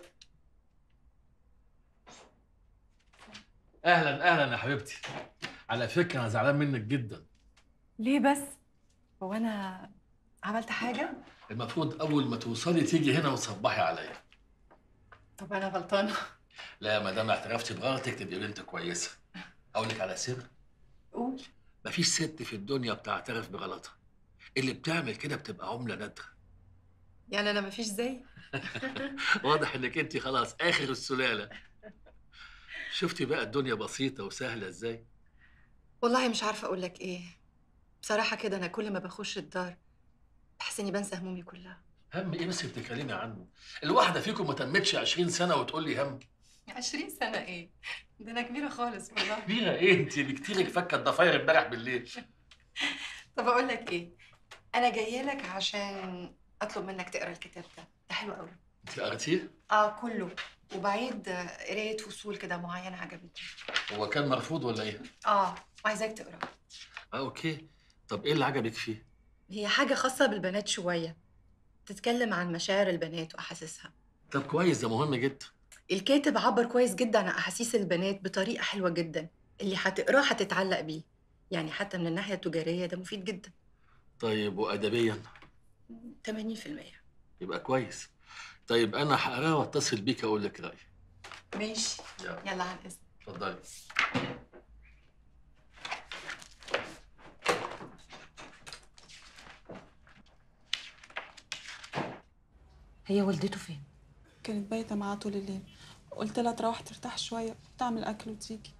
اهلا اهلا يا حبيبتي على فكره انا زعلان منك جدا ليه بس هو انا عملت حاجه المفروض اول ما توصلي تيجي هنا وتصبحي عليا طب انا غلطانه لا ما دام اعترفتي بغلطك تبقي بنت كويسه اقول لك على سر قول مفيش ست في الدنيا بتعترف بغلطها اللي بتعمل كده بتبقى عمله نادره يعني انا مفيش زي واضح انك انت خلاص اخر السلاله شفتي بقى الدنيا بسيطه وسهله ازاي والله مش عارفه اقول لك ايه بصراحه كده انا كل ما بخش الدار بحس اني بنسى همومي كلها هم ايه بس بتتكلمي عنه الواحده فيكم ما تمتش 20 سنه وتقول لي هم 20 سنه ايه ده انا كبيره خالص والله كبيره ايه انت بكتيرك فكه الضفاير امبارح بالليل طب اقول لك ايه انا جايه لك عشان اطلب منك تقرا الكتاب ده ده حلو قوي انت قريتيه اه كله وبعيد آه، قرايه فصول كده معينه عجبتني هو كان مرفوض ولا ايه اه وعايزاك تقرا اه اوكي طب ايه اللي عجبك فيه هي حاجه خاصه بالبنات شويه تتكلم عن مشاعر البنات واحاسيسها طب كويس ده مهم جدا الكاتب عبر كويس جدا عن احاسيس البنات بطريقه حلوه جدا اللي هتقراه هتتعلق بيه يعني حتى من الناحيه التجاريه ده مفيد جدا طيب وادبيا 80% يبقى كويس طيب انا هقراه واتصل بيك اقول لك رايي ماشي يلا. يلا عن اذنك اتفضلي هي والدته فين؟ كانت بايتة معاه طول الليل قلت لها تروح ترتاح شوية تعمل أكل وتيجي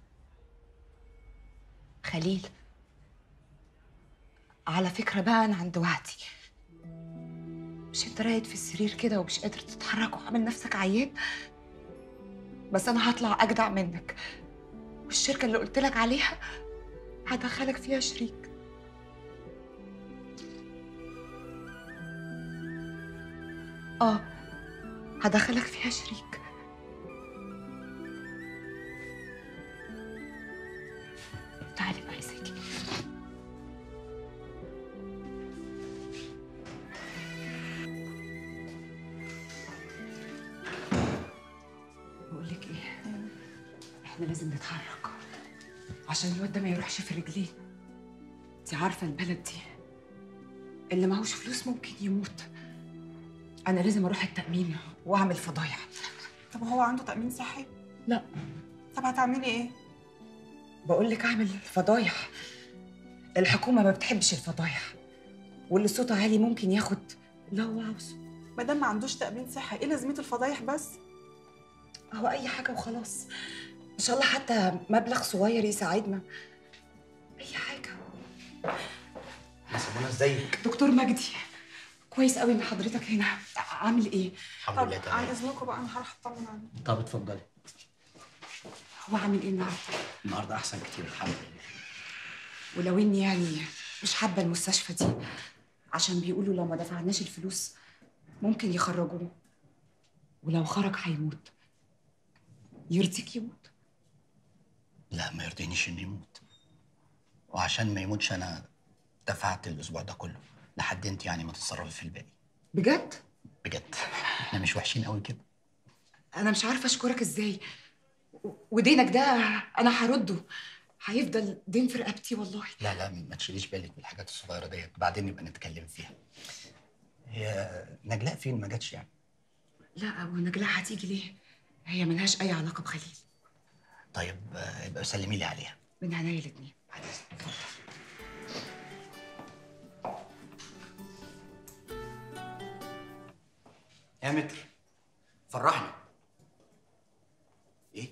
خليل على فكرة بقى أنا عند وعدي مش انت راقد في السرير كده ومش قادر تتحرك وعامل نفسك عيان بس انا هطلع اجدع منك والشركه اللي قلت لك عليها هدخلك فيها شريك اه هدخلك فيها شريك تعالي بقى عايزاكي بقول لك ايه احنا لازم نتحرك عشان الواد ده ما يروحش في رجليه انت عارفه البلد دي اللي معهوش فلوس ممكن يموت انا لازم اروح التامين واعمل فضايح طب هو عنده تأمين صحي؟ لا طب هتعملي ايه؟ بقول لك اعمل فضايح الحكومه ما بتحبش الفضايح واللي صوته عالي ممكن ياخد اللي هو عاوزه ما دام ما عندوش تأمين صحي ايه لازمته الفضايح بس؟ هو اي حاجه وخلاص ان شاء الله حتى مبلغ صغير يساعدنا اي حاجه يا سمونة ازيك؟ دكتور مجدي كويس قوي ان حضرتك هنا عامل ايه الحمد لله عن تمام اذنكم بقى انا هروح اطمن عليه طب اتفضلي هو عامل ايه النهارده النهارده احسن كتير الحمد لله ولو اني يعني مش حابه المستشفى دي عشان بيقولوا لو ما دفعناش الفلوس ممكن يخرجوه ولو خرج هيموت يرضيك يموت لا ما يرضينيش انه يموت وعشان ما يموتش انا دفعت الاسبوع ده كله لحد انت يعني ما تتصرفي في الباقي بجد بجد احنا مش وحشين قوي كده انا مش عارفه اشكرك ازاي و- ودينك ده انا هرده هيفضل دين في رقبتي والله لا لا ما تشيليش بالك بالحاجات الصغيره ديت بعدين نبقى نتكلم فيها هي نجلاء فين ما جاتش يعني لا ونجلاء هتيجي ليه هي ملهاش اي علاقه بخليل طيب آه، يبقى سلمي لي عليها من عينيا الاتنين يا متر فرحني ايه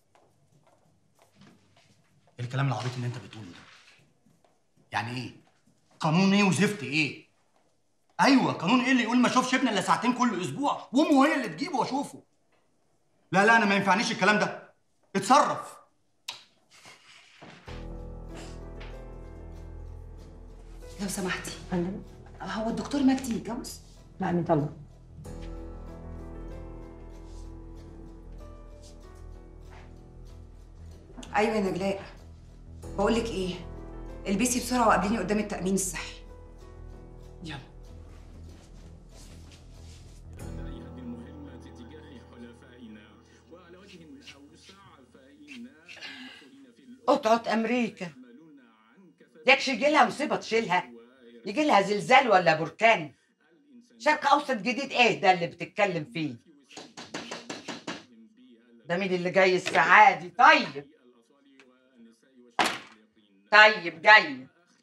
ايه الكلام العبيط اللي انت بتقوله ده يعني ايه قانون ايه وزفت ايه ايوه قانون ايه اللي يقول ما اشوفش ابني الا ساعتين كل اسبوع وامه هي اللي تجيبه واشوفه لا لا انا ما ينفعنيش الكلام ده اتصرف لو سمحتي هو الدكتور مجدي يتجوز لا مطلع ايوه يا نجلاء بقول لك ايه البسي بسرعه وقابليني قدام التامين الصحي يلا قطعة أمريكا يكش يجي لها مصيبة تشيلها يجي لها زلزال ولا بركان شرق أوسط جديد إيه ده اللي بتتكلم فيه ده مين اللي جاي السعادي طيب طيب جاي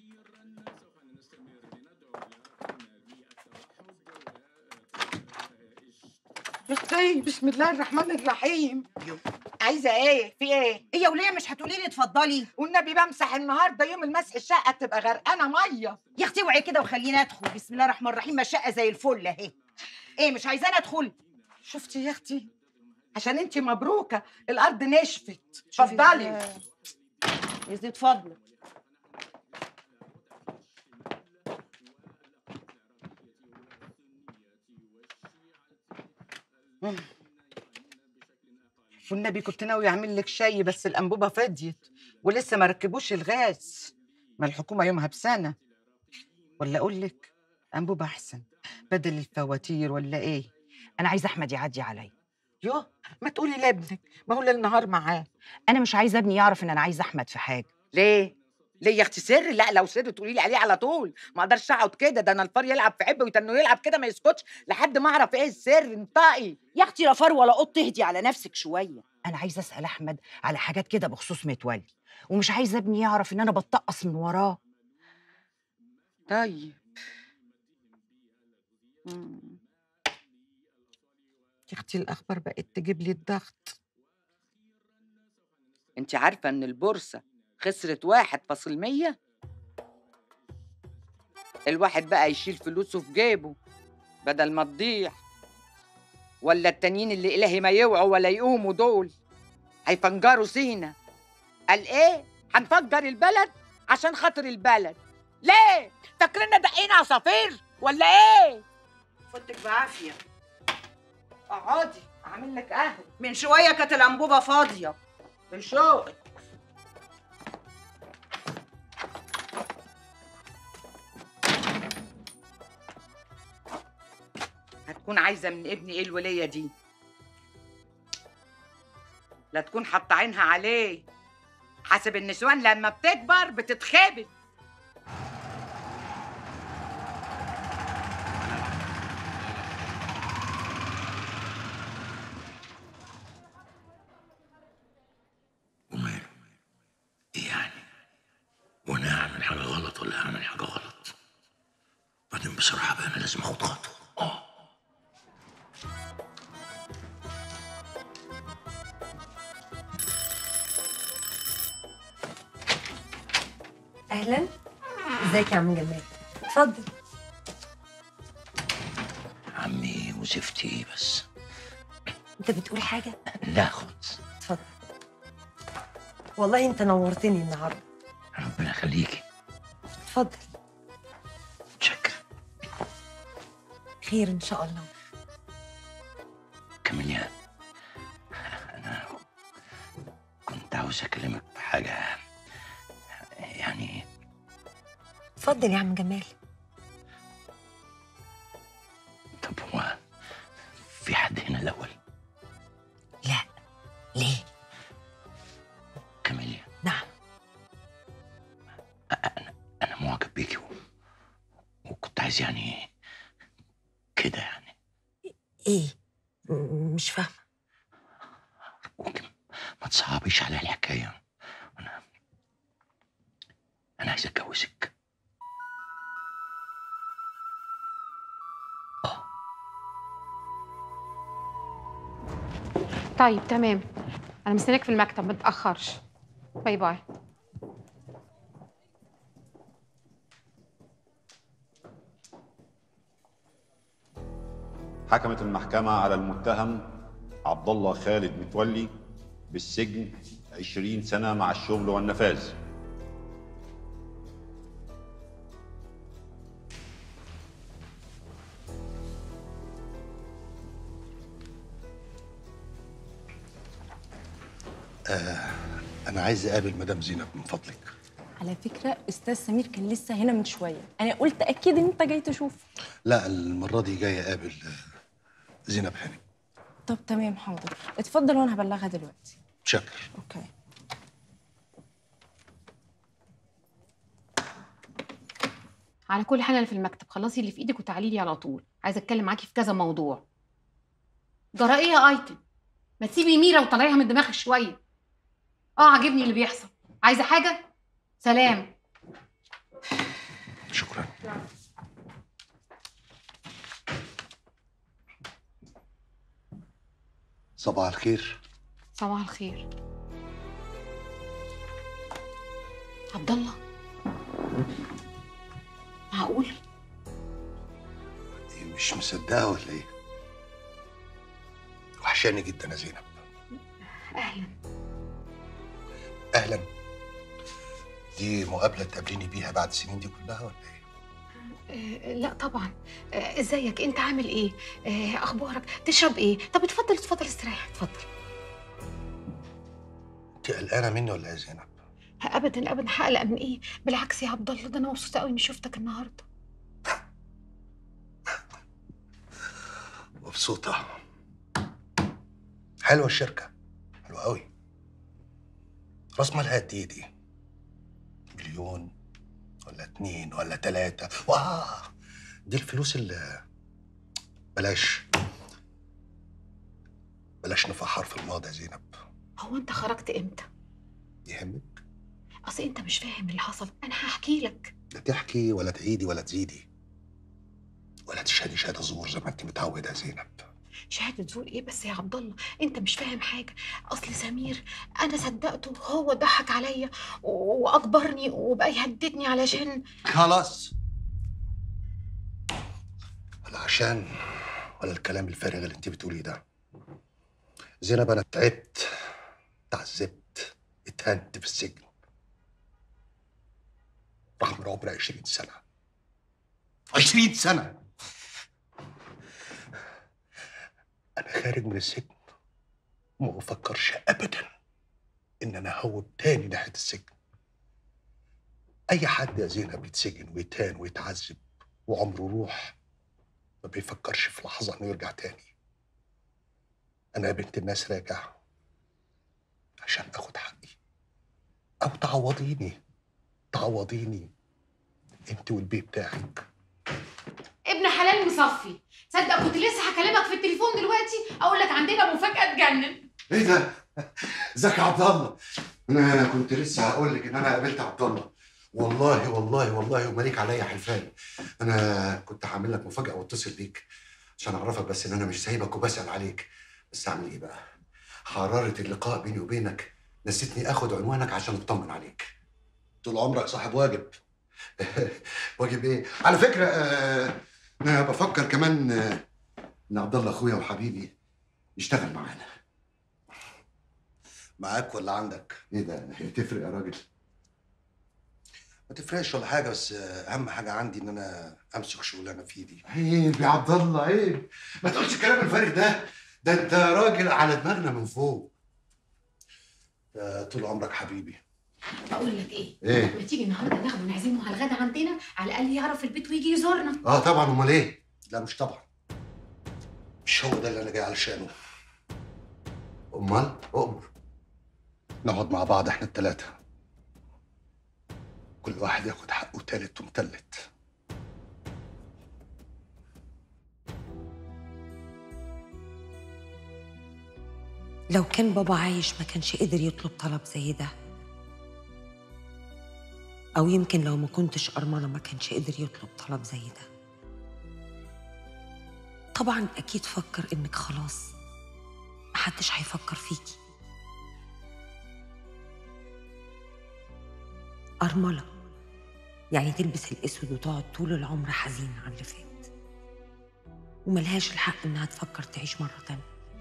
بختي بسم الله الرحمن الرحيم عايزة إيه في إيه هي وليه مش هتقولي لي اتفضلي والنبي بمسح النهارده يوم المسح الشقة تبقى غرقانة مية يا اختي اوعي كده وخليني ادخل بسم الله الرحمن الرحيم ما الشقه زي الفل اهي ايه مش عايزاني ادخل شفتي يا اختي عشان انت مبروكة الأرض نشفت اتفضلي يا زيد فضلك والنبي كنت ناوي اعمل لك شاي بس الانبوبه فضيت ولسه ما ركبوش الغاز ما الحكومه يومها بسنه ولا اقول لك انبوبه احسن بدل الفواتير ولا ايه انا عايزه احمد يعدي عليا يوه ما تقولي لابنك ما هو ليل نهار معاه انا مش عايزه ابني يعرف ان انا عايزه احمد في حاجه ليه ليه يا اختي سر لا لو سر تقولي لي عليه على طول ما اقدرش اقعد كده ده انا الفار يلعب في عبه ويتنه يلعب كده ما يسكتش لحد ما اعرف ايه السر انطقي يا اختي لا فار ولا قط اهدي على نفسك شويه انا عايزه اسال احمد على حاجات كده بخصوص متولي ومش عايزه ابني يعرف ان انا بتقص من وراه طيب مم. يا اختي الاخبار بقت تجيب لي الضغط انت عارفه ان البورصه خسرت واحد فاصل مية الواحد بقى يشيل فلوسه في جيبه بدل ما تضيع ولا التانيين اللي إلهي ما يوعوا ولا يقوموا دول هيفنجروا سينا قال ايه هنفجر البلد عشان خاطر البلد ليه فاكرنا دقين عصافير ولا ايه فوتك بعافيه اقعدي اعمل لك قهوه من شويه كانت الانبوبه فاضيه بالشوق هتكون عايزه من ابني ايه الوليه دي لا تكون حاطه عينها عليه حسب النسوان لما بتكبر بتتخبل وماله ايه يعني وانا اعمل حاجه غلط ولا اعمل حاجه غلط بعدين بصراحه بقى انا لازم اخد خطوه اه اهلا ازيك يا عم جمال اتفضل عمي وزفتي ايه بس انت بتقول حاجه لا خالص اتفضل والله انت نورتني النهارده ربنا يخليكي اتفضل شكرا خير ان شاء الله كاميليا انا كنت عاوز اكلمك بحاجه يعني اتفضل يا عم جمال طب هو في حد هنا الاول لا ليه كاميليا نعم انا معجب بيكي و... وكنت عايز يعني كده يعني ايه م- مش فاهمه ما تصعبيش عليا الحكايه انا انا عايز اتجوزك طيب تمام انا مستنيك في المكتب ما تتاخرش باي باي حكمت المحكمة على المتهم عبد الله خالد متولي بالسجن 20 سنة مع الشغل والنفاذ آه انا عايز اقابل مدام زينب من فضلك على فكرة أستاذ سمير كان لسه هنا من شوية أنا قلت أكيد إن أنت جاي تشوفه لا المره دي جاي اقابل آه، زينب هاني طب تمام حاضر اتفضل وأنا هبلغها دلوقتي شكر أوكي على كل حال انا في المكتب خلصي اللي في ايدك وتعالي لي على طول عايزه اتكلم معاكي في كذا موضوع جرى ايه يا ايتم ما تسيبي ميرا وطلعيها من دماغك شويه اه عاجبني اللي بيحصل عايزه حاجه سلام شكرا صباح الخير صباح الخير عبد الله معقول إيه مش مصدقه ولا ايه وحشاني جدا يا زينب اهلا اهلا دي مقابله تقابليني بيها بعد السنين دي كلها ولا ايه آه لا طبعا آه ازيك انت عامل ايه آه اخبارك تشرب ايه طب اتفضل اتفضل استريح اتفضل انت قلقانه مني ولا ايه يا زينب ابدا ابدا هقلق من ايه بالعكس يا عبد الله ده انا مبسوطه قوي اني شفتك النهارده مبسوطه حلوه الشركه حلوه قوي راس مالها قد ايه دي مليون ولا اتنين ولا تلاتة واه دي الفلوس اللي بلاش بلاش نفحر في الماضي يا زينب هو انت خرجت امتى يهمك اصل انت مش فاهم اللي حصل انا هحكي لك لا تحكي ولا تعيدي ولا تزيدي ولا تشهدي شهاده زور زي ما انت متعوده يا زينب شهادة زور ايه بس يا عبد الله انت مش فاهم حاجة اصل سمير انا صدقته هو ضحك عليا و- واجبرني وبقى يهددني علشان خلاص ولا عشان ولا الكلام الفارغ اللي انت بتقوليه ده زينب انا تعبت تعذبت اتهنت في السجن راح من عمري 20 سنة 20 سنة أنا خارج من السجن وما بفكرش أبدا إن أنا هود تاني ناحية السجن أي حد يا زينب يتسجن ويتهان ويتعذب وعمره يروح ما بيفكرش في لحظة إنه يرجع تاني أنا يا بنت الناس راجع عشان آخد حقي أو تعوضيني تعوضيني أنت والبي بتاعك ابن حلال مصفي تصدق كنت لسه هكلمك في التليفون دلوقتي اقول لك عندنا مفاجاه تجنن ايه ده؟ ازيك يا عبد الله؟ انا كنت لسه هقول لك ان انا قابلت عبد الله والله والله والله ومالك عليا حلفان انا كنت هعمل لك مفاجاه واتصل بيك عشان اعرفك بس ان انا مش سايبك وبسال عليك بس اعمل ايه بقى؟ حراره اللقاء بيني وبينك نسيتني اخد عنوانك عشان اطمن عليك طول عمرك صاحب واجب واجب ايه؟ على فكره آه انا بفكر كمان آه ان عبد الله اخويا وحبيبي يشتغل معانا معاك ولا عندك؟ ايه ده؟ هي تفرق يا راجل؟ ما تفرقش ولا حاجة بس أهم حاجة عندي إن أنا أمسك شغلانة في إيدي عيب يا عبد الله عيب ما تقولش الكلام الفارغ ده ده انت راجل على دماغنا من فوق آه، طول عمرك حبيبي بقول لك ايه إيه؟ ما تيجي النهارده ناخده ونعزمه على الغدا عندنا على الاقل يعرف البيت ويجي يزورنا اه طبعا امال ايه؟ لا مش طبعا مش هو ده اللي أنا جاي علشانه أمال؟ أؤمر نقعد مع بعض إحنا التلاتة كل واحد ياخد حقه تالت ومتلت لو كان بابا عايش ما كانش قدر يطلب طلب زي ده أو يمكن لو ما كنتش أرملة ما كانش قدر يطلب طلب زي ده طبعا أكيد فكر إنك خلاص محدش هيفكر فيكي أرملة يعني تلبس الأسود وتقعد طول العمر حزينة على اللي فات وملهاش الحق إنها تفكر تعيش مرة تانية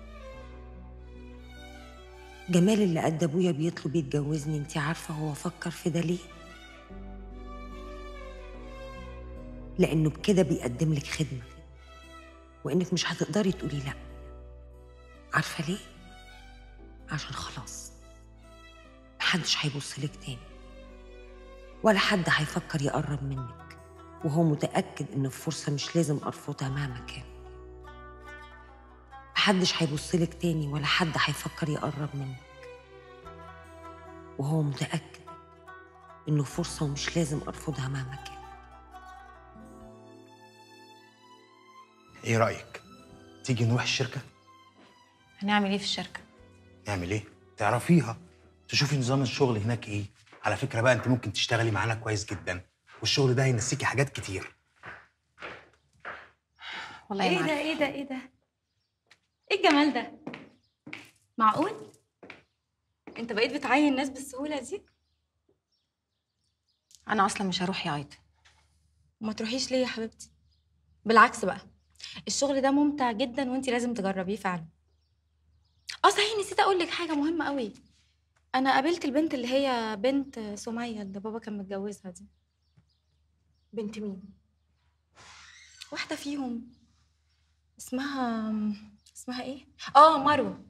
جمال اللي قد أبويا بيطلب يتجوزني انتي عارفة هو فكر في ده ليه؟ لأنه بكده بيقدم لك خدمة وإنك مش هتقدري تقولي لأ عارفة ليه؟ عشان خلاص محدش هيبص لك تاني ولا حد هيفكر يقرب منك وهو متأكد إن الفرصة مش لازم أرفضها مهما كان محدش هيبص لك تاني ولا حد هيفكر يقرب منك وهو متأكد إنه فرصة ومش لازم أرفضها مهما كان ايه رايك تيجي نروح الشركه هنعمل ايه في الشركه نعمل ايه تعرفيها تشوفي نظام الشغل هناك ايه على فكره بقى انت ممكن تشتغلي معانا كويس جدا والشغل ده هينسيكي حاجات كتير والله ايه ما ده عارفة. ايه ده ايه ده ايه الجمال ده معقول انت بقيت بتعين الناس بالسهوله دي انا اصلا مش هروح يا ايتن وما تروحيش ليه يا حبيبتي بالعكس بقى الشغل ده ممتع جدا وانت لازم تجربيه فعلا اه صحيح نسيت اقول لك حاجه مهمه قوي انا قابلت البنت اللي هي بنت سميه اللي بابا كان متجوزها دي بنت مين واحده فيهم اسمها اسمها ايه اه مروه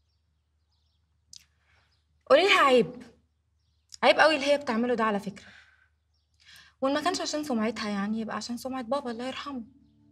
قولي لها عيب عيب قوي اللي هي بتعمله ده على فكره وان ما كانش عشان سمعتها يعني يبقى عشان سمعه بابا الله يرحمه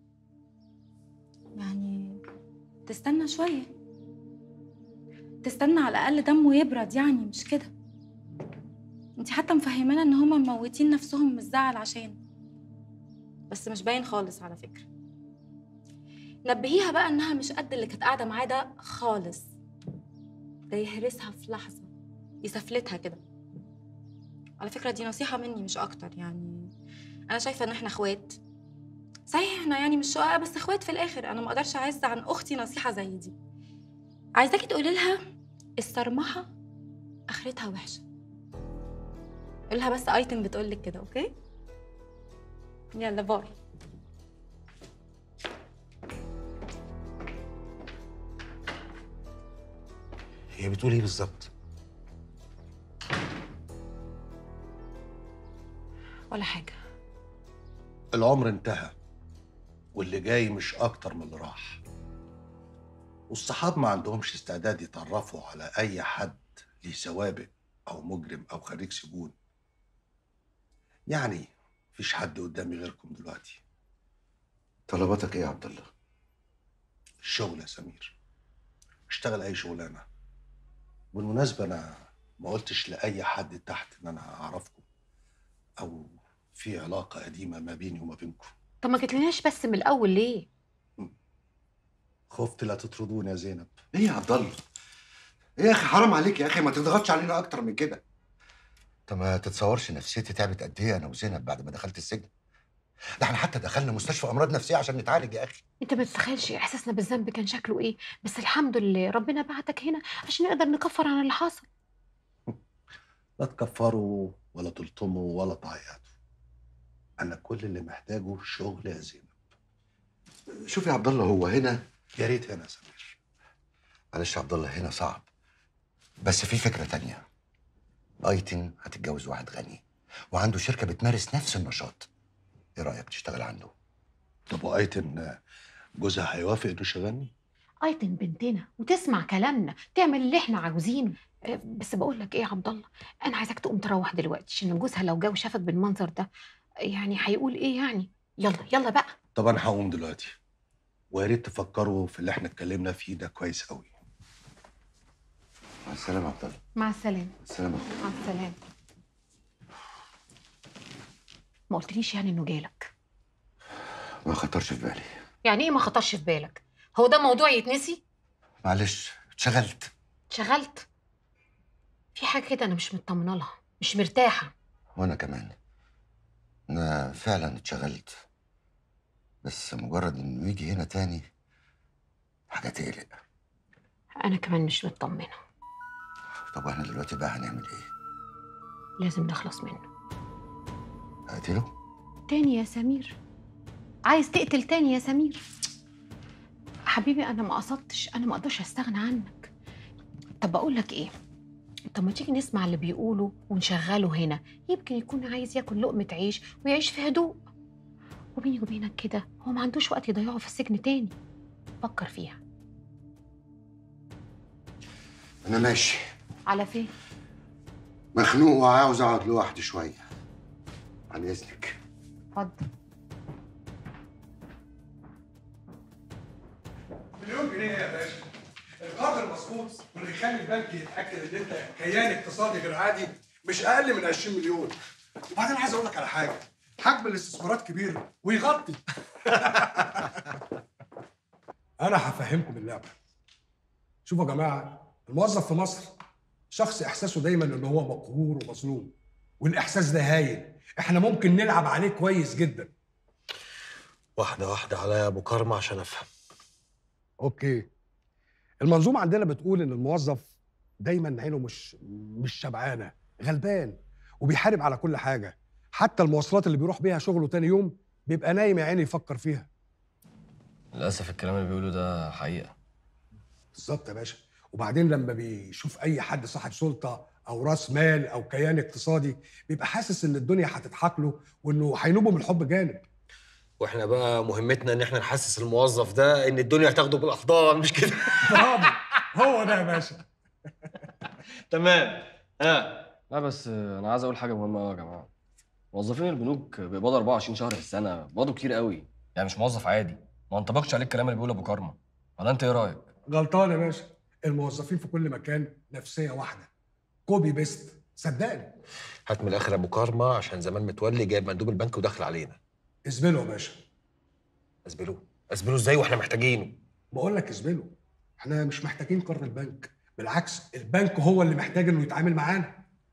يعني تستنى شويه تستنى على الاقل دمه يبرد يعني مش كده انت حتى مفهمانا ان هما مموتين نفسهم من الزعل عشان بس مش باين خالص على فكره نبهيها بقى انها مش قد اللي كانت قاعده معاه ده خالص ده يهرسها في لحظه يسفلتها كده على فكره دي نصيحه مني مش اكتر يعني انا شايفه ان احنا اخوات صحيح احنا يعني مش شقق بس اخوات في الاخر انا ما اقدرش اعز عن اختي نصيحه زي دي عايزاكي تقولي لها الصرمحه اخرتها وحشه قولها بس ايتم بتقول لك كده اوكي يلا باي هي بتقول ايه بالظبط ولا حاجه العمر انتهى واللي جاي مش اكتر من اللي راح والصحاب ما عندهمش استعداد يتعرفوا على اي حد ليه سوابق او مجرم او خريج سجون يعني مفيش حد قدامي غيركم دلوقتي طلباتك ايه يا عبد الله الشغل يا سمير اشتغل اي شغلانه بالمناسبه انا ما قلتش لاي حد تحت ان انا اعرفكم او في علاقه قديمه ما بيني وما بينكم طب ما جتلناش بس من الاول ليه خفت لا تطردوني يا زينب ايه يا عبد الله ايه يا اخي حرام عليك يا اخي ما تضغطش علينا اكتر من كده انت ما تتصورش نفسيتي تعبت قد ايه انا وزينب بعد ما دخلت السجن ده احنا حتى دخلنا مستشفى امراض نفسيه عشان نتعالج يا اخي انت ما تتخيلش احساسنا بالذنب كان شكله ايه بس الحمد لله ربنا بعتك هنا عشان نقدر نكفر عن اللي حصل لا تكفروا ولا تلطموا ولا تعيطوا انا كل اللي محتاجه شغل يا زينب شوف يا عبد الله هو هنا يا ريت هنا يا سمير معلش يا عبد الله هنا صعب بس في فكره تانية ايتن هتتجوز واحد غني وعنده شركه بتمارس نفس النشاط ايه رايك تشتغل عنده طب وايتن جوزها هيوافق انه يشغلني ايتن بنتنا وتسمع كلامنا تعمل اللي احنا عاوزينه أه، بس بقول لك ايه يا عبد الله انا عايزاك تقوم تروح دلوقتي عشان جوزها لو جه وشافك بالمنظر ده يعني هيقول ايه يعني يلا يلا بقى طب انا هقوم دلوقتي ويا ريت تفكروا في اللي احنا اتكلمنا فيه ده كويس قوي مع السلامه يا عبد الله مع السلامه السلامه مع السلامه ما قلتليش يعني انه جالك ما خطرش في بالي يعني ايه ما خطرش في بالك هو ده موضوع يتنسي معلش اتشغلت شغلت في حاجه كده انا مش مطمنه لها مش مرتاحه وانا كمان انا فعلا اتشغلت بس مجرد انه يجي هنا تاني حاجه تقلق انا كمان مش مطمنه طب واحنا دلوقتي بقى هنعمل ايه لازم نخلص منه اقتله تاني يا سمير عايز تقتل تاني يا سمير حبيبي انا ما قصدتش انا ما اقدرش استغنى عنك طب بقول لك ايه طب ما تيجي نسمع اللي بيقوله ونشغله هنا يمكن يكون عايز ياكل لقمة عيش ويعيش في هدوء وبيني وبينك كده هو ما عندوش وقت يضيعه في السجن تاني فكر فيها انا ماشي على فين مخنوق وعاوز اقعد لوحدي شويه عن اذنك اتفضل مليون جنيه يا باشا القرض المظبوط واللي يخلي البنك يتاكد ان انت كيان اقتصادي غير عادي مش اقل من 20 مليون وبعدين عايز اقول لك على حاجه حجم الاستثمارات كبير ويغطي انا هفهمكم اللعبه شوفوا يا جماعه الموظف في مصر شخص احساسه دايما ان هو مقهور ومظلوم والاحساس ده هايل احنا ممكن نلعب عليه كويس جدا واحدة واحدة عليا يا أبو كرم عشان أفهم اوكي المنظومه عندنا بتقول ان الموظف دايما عينه مش مش شبعانه غلبان وبيحارب على كل حاجه حتى المواصلات اللي بيروح بيها شغله تاني يوم بيبقى نايم يا عيني يفكر فيها للأسف الكلام اللي بيقوله ده حقيقة بالظبط يا باشا وبعدين لما بيشوف اي حد صاحب سلطه او راس مال او كيان اقتصادي بيبقى حاسس ان الدنيا هتضحك له وانه هينوبه من الحب جانب واحنا بقى مهمتنا ان احنا نحسس الموظف ده ان الدنيا هتاخده بالاحضان مش كده برافو هو ده يا باشا تمام ها لا بس انا عايز اقول حاجه مهمه قوي يا جماعه موظفين البنوك بيقبضوا 24 شهر في السنه بيقبضوا كتير قوي يعني مش موظف عادي ما انطبقش عليه الكلام اللي بيقوله ابو كرمه ولا انت ايه رايك غلطان يا باشا الموظفين في كل مكان نفسيه واحده كوبي بيست صدقني هات من الاخر ابو كرمه عشان زمان متولي جايب مندوب البنك ودخل علينا اسبله يا باشا اسبلوه اسبلوه ازاي واحنا محتاجينه بقول لك اسبله احنا مش محتاجين قرض البنك بالعكس البنك هو اللي محتاج انه يتعامل معانا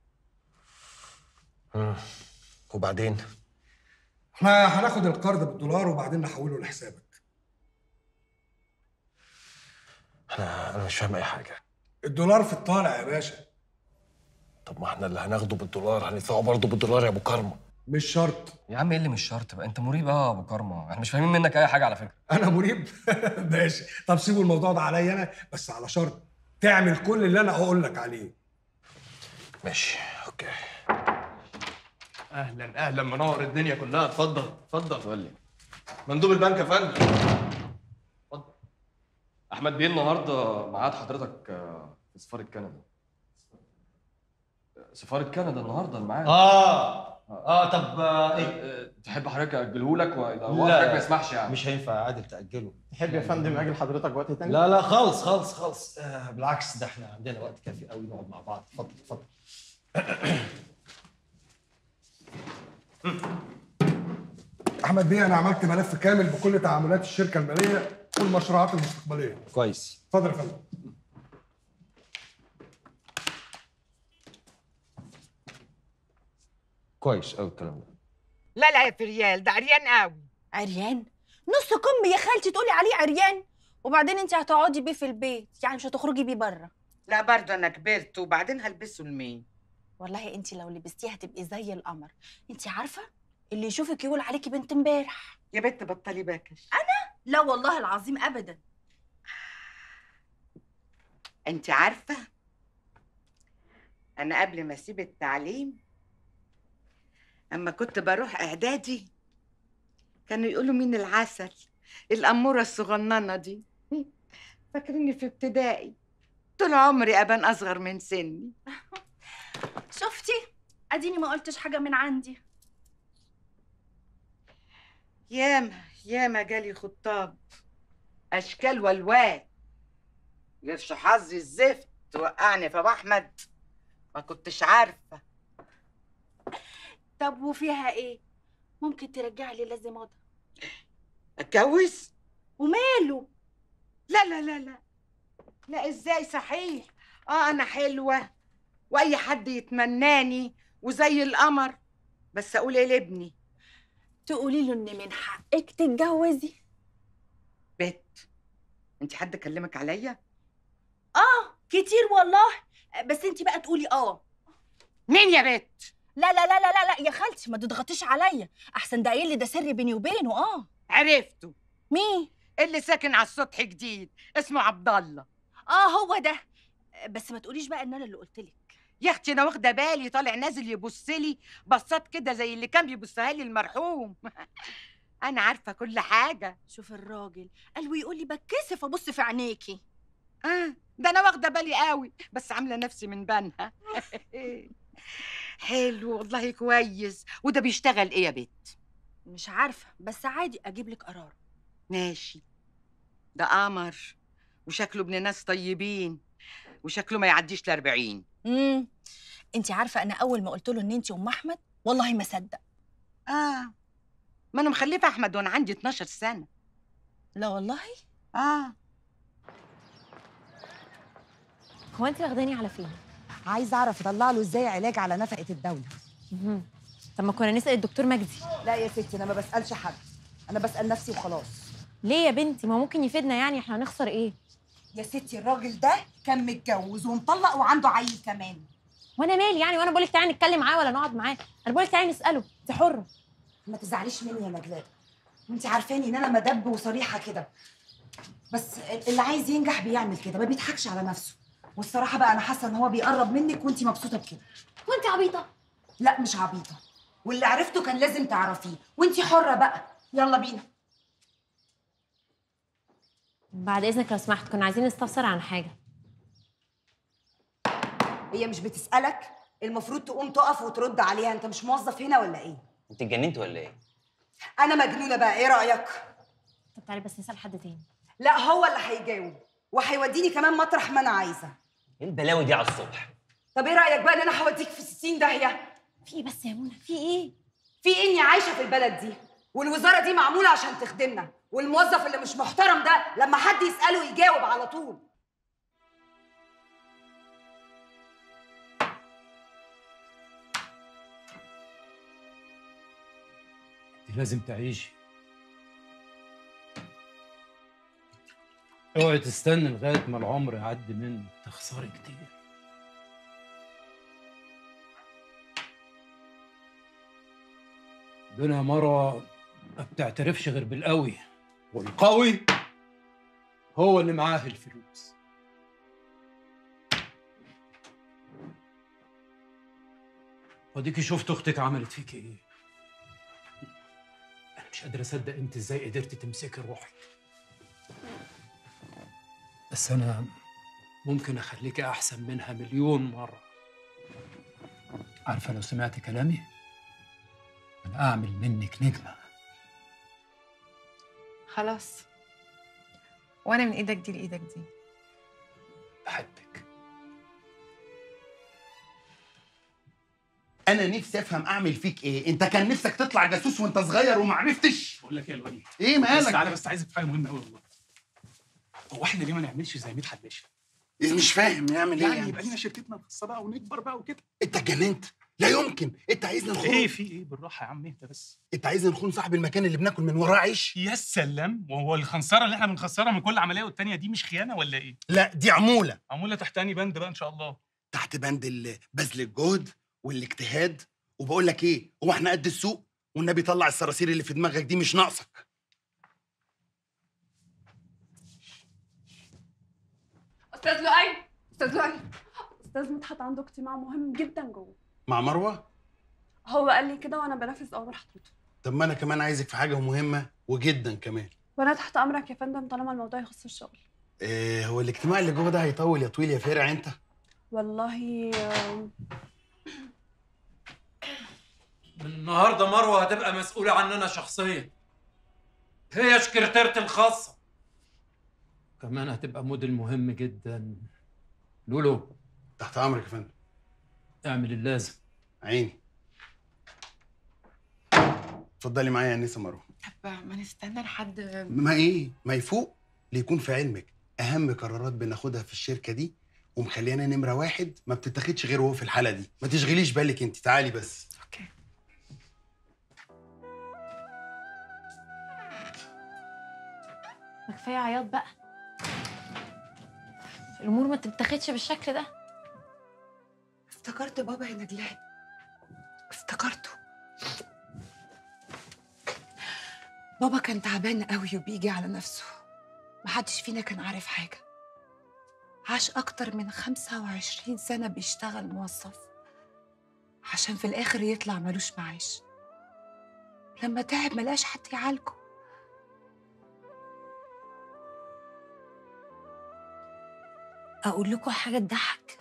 مم. وبعدين احنا هناخد القرض بالدولار وبعدين نحوله لحسابك انا انا مش فاهم اي حاجه الدولار في الطالع يا باشا طب ما احنا اللي هناخده بالدولار هندفعه برضه بالدولار يا ابو كرمه مش شرط يا عم ايه اللي مش شرط بقى انت مريب قوي يا ابو كرمه احنا مش فاهمين منك اي حاجه على فكره انا مريب ماشي طب سيبوا الموضوع ده عليا انا بس على شرط تعمل كل اللي انا اقول لك عليه ماشي اوكي اهلا اهلا منور الدنيا كلها اتفضل اتفضل ولي مندوب البنك يا فندم اتفضل احمد بيه النهارده ميعاد حضرتك آه، في سفاره كندا سفاره كندا النهارده الميعاد اه اه طب آه ايه تحب حضرتك اجله لك ولا لا. وقتك ما يسمحش يعني مش هينفع يا عادل تاجله تحب يا فندم اجل حضرتك وقت تاني؟ لا لا خالص خالص خالص آه بالعكس ده احنا عندنا وقت كافي قوي نقعد مع بعض اتفضل اتفضل احمد بيه انا عملت ملف كامل بكل تعاملات الشركه الماليه والمشروعات المستقبليه كويس اتفضل يا فندم كويس قوي الكلام ده لا لا يا فريال ده عريان قوي عريان نص كم يا خالتي تقولي عليه عريان وبعدين انت هتقعدي بيه في البيت يعني مش هتخرجي بيه بره لا برضه انا كبرت وبعدين هلبسه لمين والله انت لو لبستيه هتبقي زي القمر انت عارفه اللي يشوفك يقول عليكي بنت امبارح يا بنت بطلي باكش انا لا والله العظيم ابدا انت عارفه انا قبل ما اسيب التعليم اما كنت بروح اعدادي كانوا يقولوا مين العسل الاموره الصغننه دي فاكريني في ابتدائي طول عمري ابان اصغر من سني شفتي اديني ما قلتش حاجه من عندي ياما ياما جالي خطاب اشكال والوان يرشوا حظي الزفت توقعني في ابو احمد ما كنتش عارفه طب وفيها ايه ممكن ترجعي لي لازم مضى اتجوز وماله لا لا لا لا لا ازاي صحيح اه انا حلوه واي حد يتمناني وزي القمر بس اقول ايه لابني تقولي له ان من حقك تتجوزي بت انت حد كلمك عليا اه كتير والله بس انت بقى تقولي اه مين يا بت لا لا لا لا لا, لا يا خالتي ما تضغطيش عليا احسن ده قايل لي ده سر بيني وبينه اه عرفته مين اللي ساكن على السطح جديد اسمه عبد الله اه هو ده بس ما تقوليش بقى ان انا اللي قلت لك يا اختي انا واخده بالي طالع نازل يبص لي بصات كده زي اللي كان بيبصها لي المرحوم انا عارفه كل حاجه شوف الراجل قال ويقول لي بتكسف ابص في عينيكي اه ده انا واخده بالي قوي بس عامله نفسي من بنها حلو والله كويس وده بيشتغل ايه يا بت مش عارفه بس عادي اجيب لك قرار ماشي ده قمر وشكله ابن ناس طيبين وشكله ما يعديش ل 40 امم انت عارفه انا اول ما قلت له ان انت ام احمد والله ما صدق اه ما انا مخلفه احمد وانا عندي 12 سنه لا والله اه هو انت واخداني على فين عايزه اعرف اطلع له ازاي علاج على نفقه الدوله طب ما كنا نسال الدكتور مجدي لا يا ستي انا ما بسالش حد انا بسال نفسي وخلاص ليه يا بنتي ما ممكن يفيدنا يعني احنا هنخسر ايه يا ستي الراجل ده كان متجوز ومطلق وعنده عيل كمان وانا مالي يعني وانا بقول لك تعالي نتكلم معاه ولا نقعد معاه انا بقول لك تعالي نساله انت حره ما تزعليش مني يا نجلاء انت عارفاني ان انا مدب وصريحه كده بس اللي عايز ينجح بيعمل كده ما بيضحكش على نفسه والصراحه بقى انا حاسه ان هو بيقرب منك وانت مبسوطه بكده وانت عبيطه لا مش عبيطه واللي عرفته كان لازم تعرفيه وانت حره بقى يلا بينا بعد اذنك لو سمحت كنا عايزين نستفسر عن حاجه هي مش بتسالك المفروض تقوم تقف وترد عليها انت مش موظف هنا ولا ايه انت اتجننت ولا ايه؟ انا مجنونه بقى ايه رايك طب تعالي بس نسال حد تاني لا هو اللي هيجاوب وهيوديني كمان مطرح ما انا عايزه ايه البلاوي دي على الصبح؟ طب ايه رايك بقى ان انا هوديك في 60 داهيه في ايه بس يا منى في ايه في اني عايشه في البلد دي والوزاره دي معموله عشان تخدمنا والموظف اللي مش محترم ده لما حد يساله يجاوب على طول انت لازم تعيشي اوعي تستني لغايه ما العمر يعدي منك تخسري كتير الدنيا مرة ما بتعترفش غير بالقوي والقوي هو اللي معاه الفلوس وديكي شفت اختك عملت فيك ايه انا مش قادر اصدق انت ازاي قدرتي تمسكي روحك بس انا ممكن اخليكي احسن منها مليون مره عارفه لو سمعتي كلامي انا اعمل منك نجمه خلاص وانا من ايدك دي لايدك دي انا نفسي افهم اعمل فيك ايه انت كان نفسك تطلع جاسوس وانت صغير وما عرفتش بقول لك ايه يا الوليد ايه مالك بس تعالى بس عايزك في حاجه مهمه قوي والله هو احنا ليه ما نعملش زي مدحت باشا مش فاهم يعمل ايه يعني يعني يبقى لنا شركتنا الخاصه بقى ونكبر بقى وكده انت اتجننت لا يمكن انت عايزنا نخون ايه في ايه بالراحه يا عم انت بس انت عايزنا نخون صاحب المكان اللي بناكل من وراه عيش يا سلام وهو الخنصره اللي احنا بنخسرها من كل عمليه والتانيه دي مش خيانه ولا ايه لا دي عموله عموله تحت انهي بند بقى ان شاء الله تحت بند ال- بذل الجهد والاجتهاد وبقول لك ايه هو احنا قد السوق والنبي طلع الصراصير اللي في دماغك دي مش ناقصك استاذ لؤي استاذ لؤي استاذ مدحت عنده اجتماع مهم جدا جوه مع مروه هو قال لي كده وانا بنفذ اوامر حضرته طب ما انا كمان عايزك في حاجه مهمه وجدا كمان وانا تحت امرك يا فندم طالما الموضوع يخص الشغل إيه هو الاجتماع اللي جوه ده هيطول يا طويل يا فارع انت والله آم، من النهارده مروه هتبقى مسؤوله عننا شخصيا هي سكرتيرتي الخاصه كمان هتبقى موديل مهم جدا لولو تحت امرك يا فندم اعمل اللازم عيني اتفضلي معايا يا انسه مروه طب ما نستنى لحد ما ايه ما يفوق ليكون في علمك اهم قرارات بناخدها في الشركه دي ومخليانا نمره واحد ما بتتاخدش غير وهو في الحاله دي ما تشغليش بالك انت تعالي بس ما كفايه عياط بقى الامور ما تتاخدش بالشكل ده افتكرت بابا يا نجلاء افتكرته بابا كان تعبان قوي وبيجي على نفسه محدش فينا كان عارف حاجة عاش أكتر من 25 سنة بيشتغل موظف عشان في الآخر يطلع ملوش معاش لما تعب ملقاش حد يعالجه اقول لكم حاجه تضحك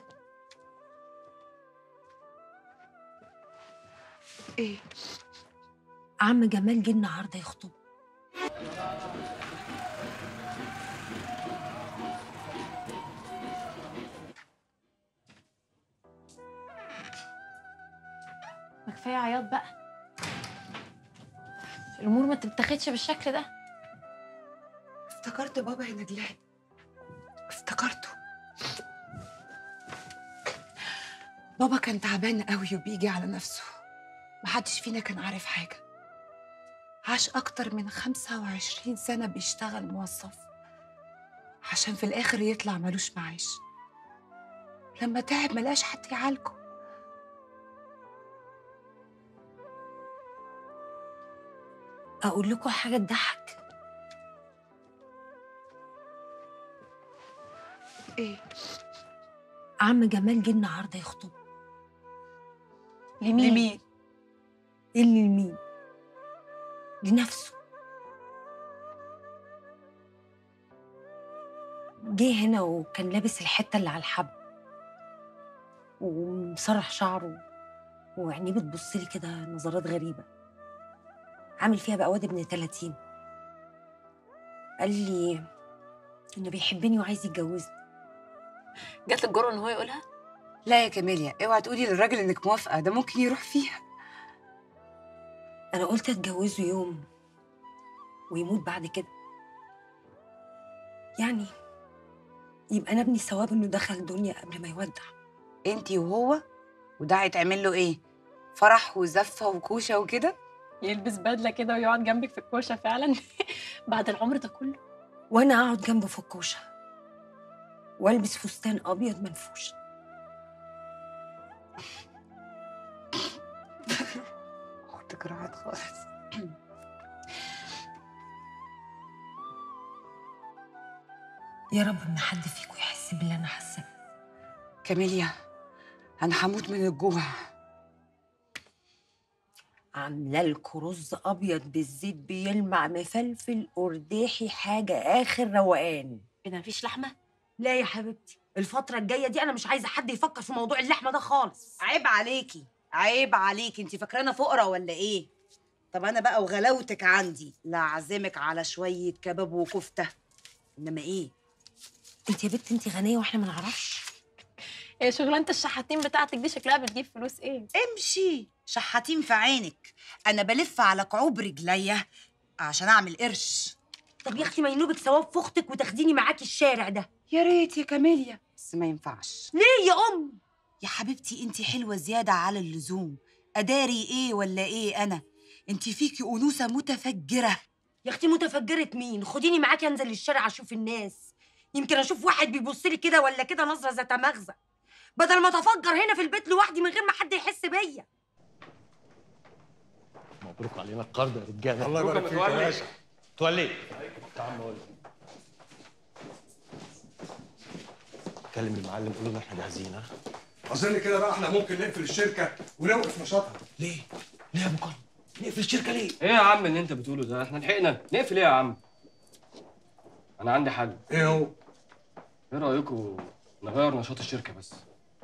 ايه عم جمال جه النهارده يخطب ما كفايه عياط بقى الامور ما تتاخدش بالشكل ده افتكرت بابا يا نجلاء افتكرته بابا كان تعبان قوي وبيجي على نفسه محدش فينا كان عارف حاجة عاش أكتر من 25 سنة بيشتغل موظف عشان في الآخر يطلع ملوش معاش لما تعب ملقاش حد يعالجه اقول لكم حاجه تضحك ايه عم جمال جه النهارده يخطب لمين؟ لمين ايه اللي لمين لنفسه جه هنا وكان لابس الحته اللي على الحب ومسرح شعره وعينيه بتبص لي كده نظرات غريبه عامل فيها بقى واد ابن 30 قال لي انه بيحبني وعايز يتجوزني جات لك جرأة ان هو يقولها؟ لا يا كاميليا اوعي تقولي للراجل انك موافقة ده ممكن يروح فيها انا قلت اتجوزه يوم ويموت بعد كده يعني يبقى انا ابني ثواب انه دخل الدنيا قبل ما يودع انتي وهو وده هيتعمل له ايه؟ فرح وزفة وكوشة وكده؟ يلبس بدله كده ويقعد جنبك في الكوشه فعلا بعد العمر ده كله وانا اقعد جنبه في الكوشه والبس فستان ابيض منفوش اختك راحت خالص يا رب ما حد فيكم يحس باللي انا حاساه كاميليا انا هموت من الجوع عامله لكم رز ابيض بالزيت بيلمع مفلفل قرداحي حاجه اخر روقان ايه ده مفيش لحمه لا يا حبيبتي الفتره الجايه دي انا مش عايزه حد يفكر في موضوع اللحمه ده خالص عيب عليكي عيب عليكي انت فاكرانا فقرا ولا ايه طب انا بقى وغلاوتك عندي لا اعزمك على شويه كباب وكفته انما ايه انت يا بنت انت غنيه واحنا ما نعرفش هي شغلانه الشحاتين بتاعتك دي شكلها بتجيب فلوس ايه امشي شحاتين في عينك انا بلف على كعوب رجليا عشان اعمل قرش طب يا اختي ما ينوبك ثواب في اختك وتاخديني معاكي الشارع ده يا ريت يا كاميليا بس ما ينفعش ليه يا ام يا حبيبتي انت حلوه زياده على اللزوم اداري ايه ولا ايه انا انت فيكي انوثه متفجره يا اختي متفجره مين خديني معاكي انزل الشارع اشوف الناس يمكن اشوف واحد بيبص لي كده ولا كده نظره ذات مغزى بدل ما اتفجر هنا في البيت لوحدي من غير ما حد يحس بيا مبروك علينا القرض يا رجاله الله يبارك فيك يا باشا تولي تعال نقول كلم المعلم قول له احنا جاهزين ها اظن كده بقى احنا ممكن نقفل الشركه ونوقف نشاطها ليه؟ ليه يا ابو كرم؟ نقفل الشركه ليه؟ ايه يا عم اللي انت بتقوله ده احنا لحقنا نقفل ايه يا عم انا عندي حل ايه هو ايه رايكم نغير نشاط الشركه بس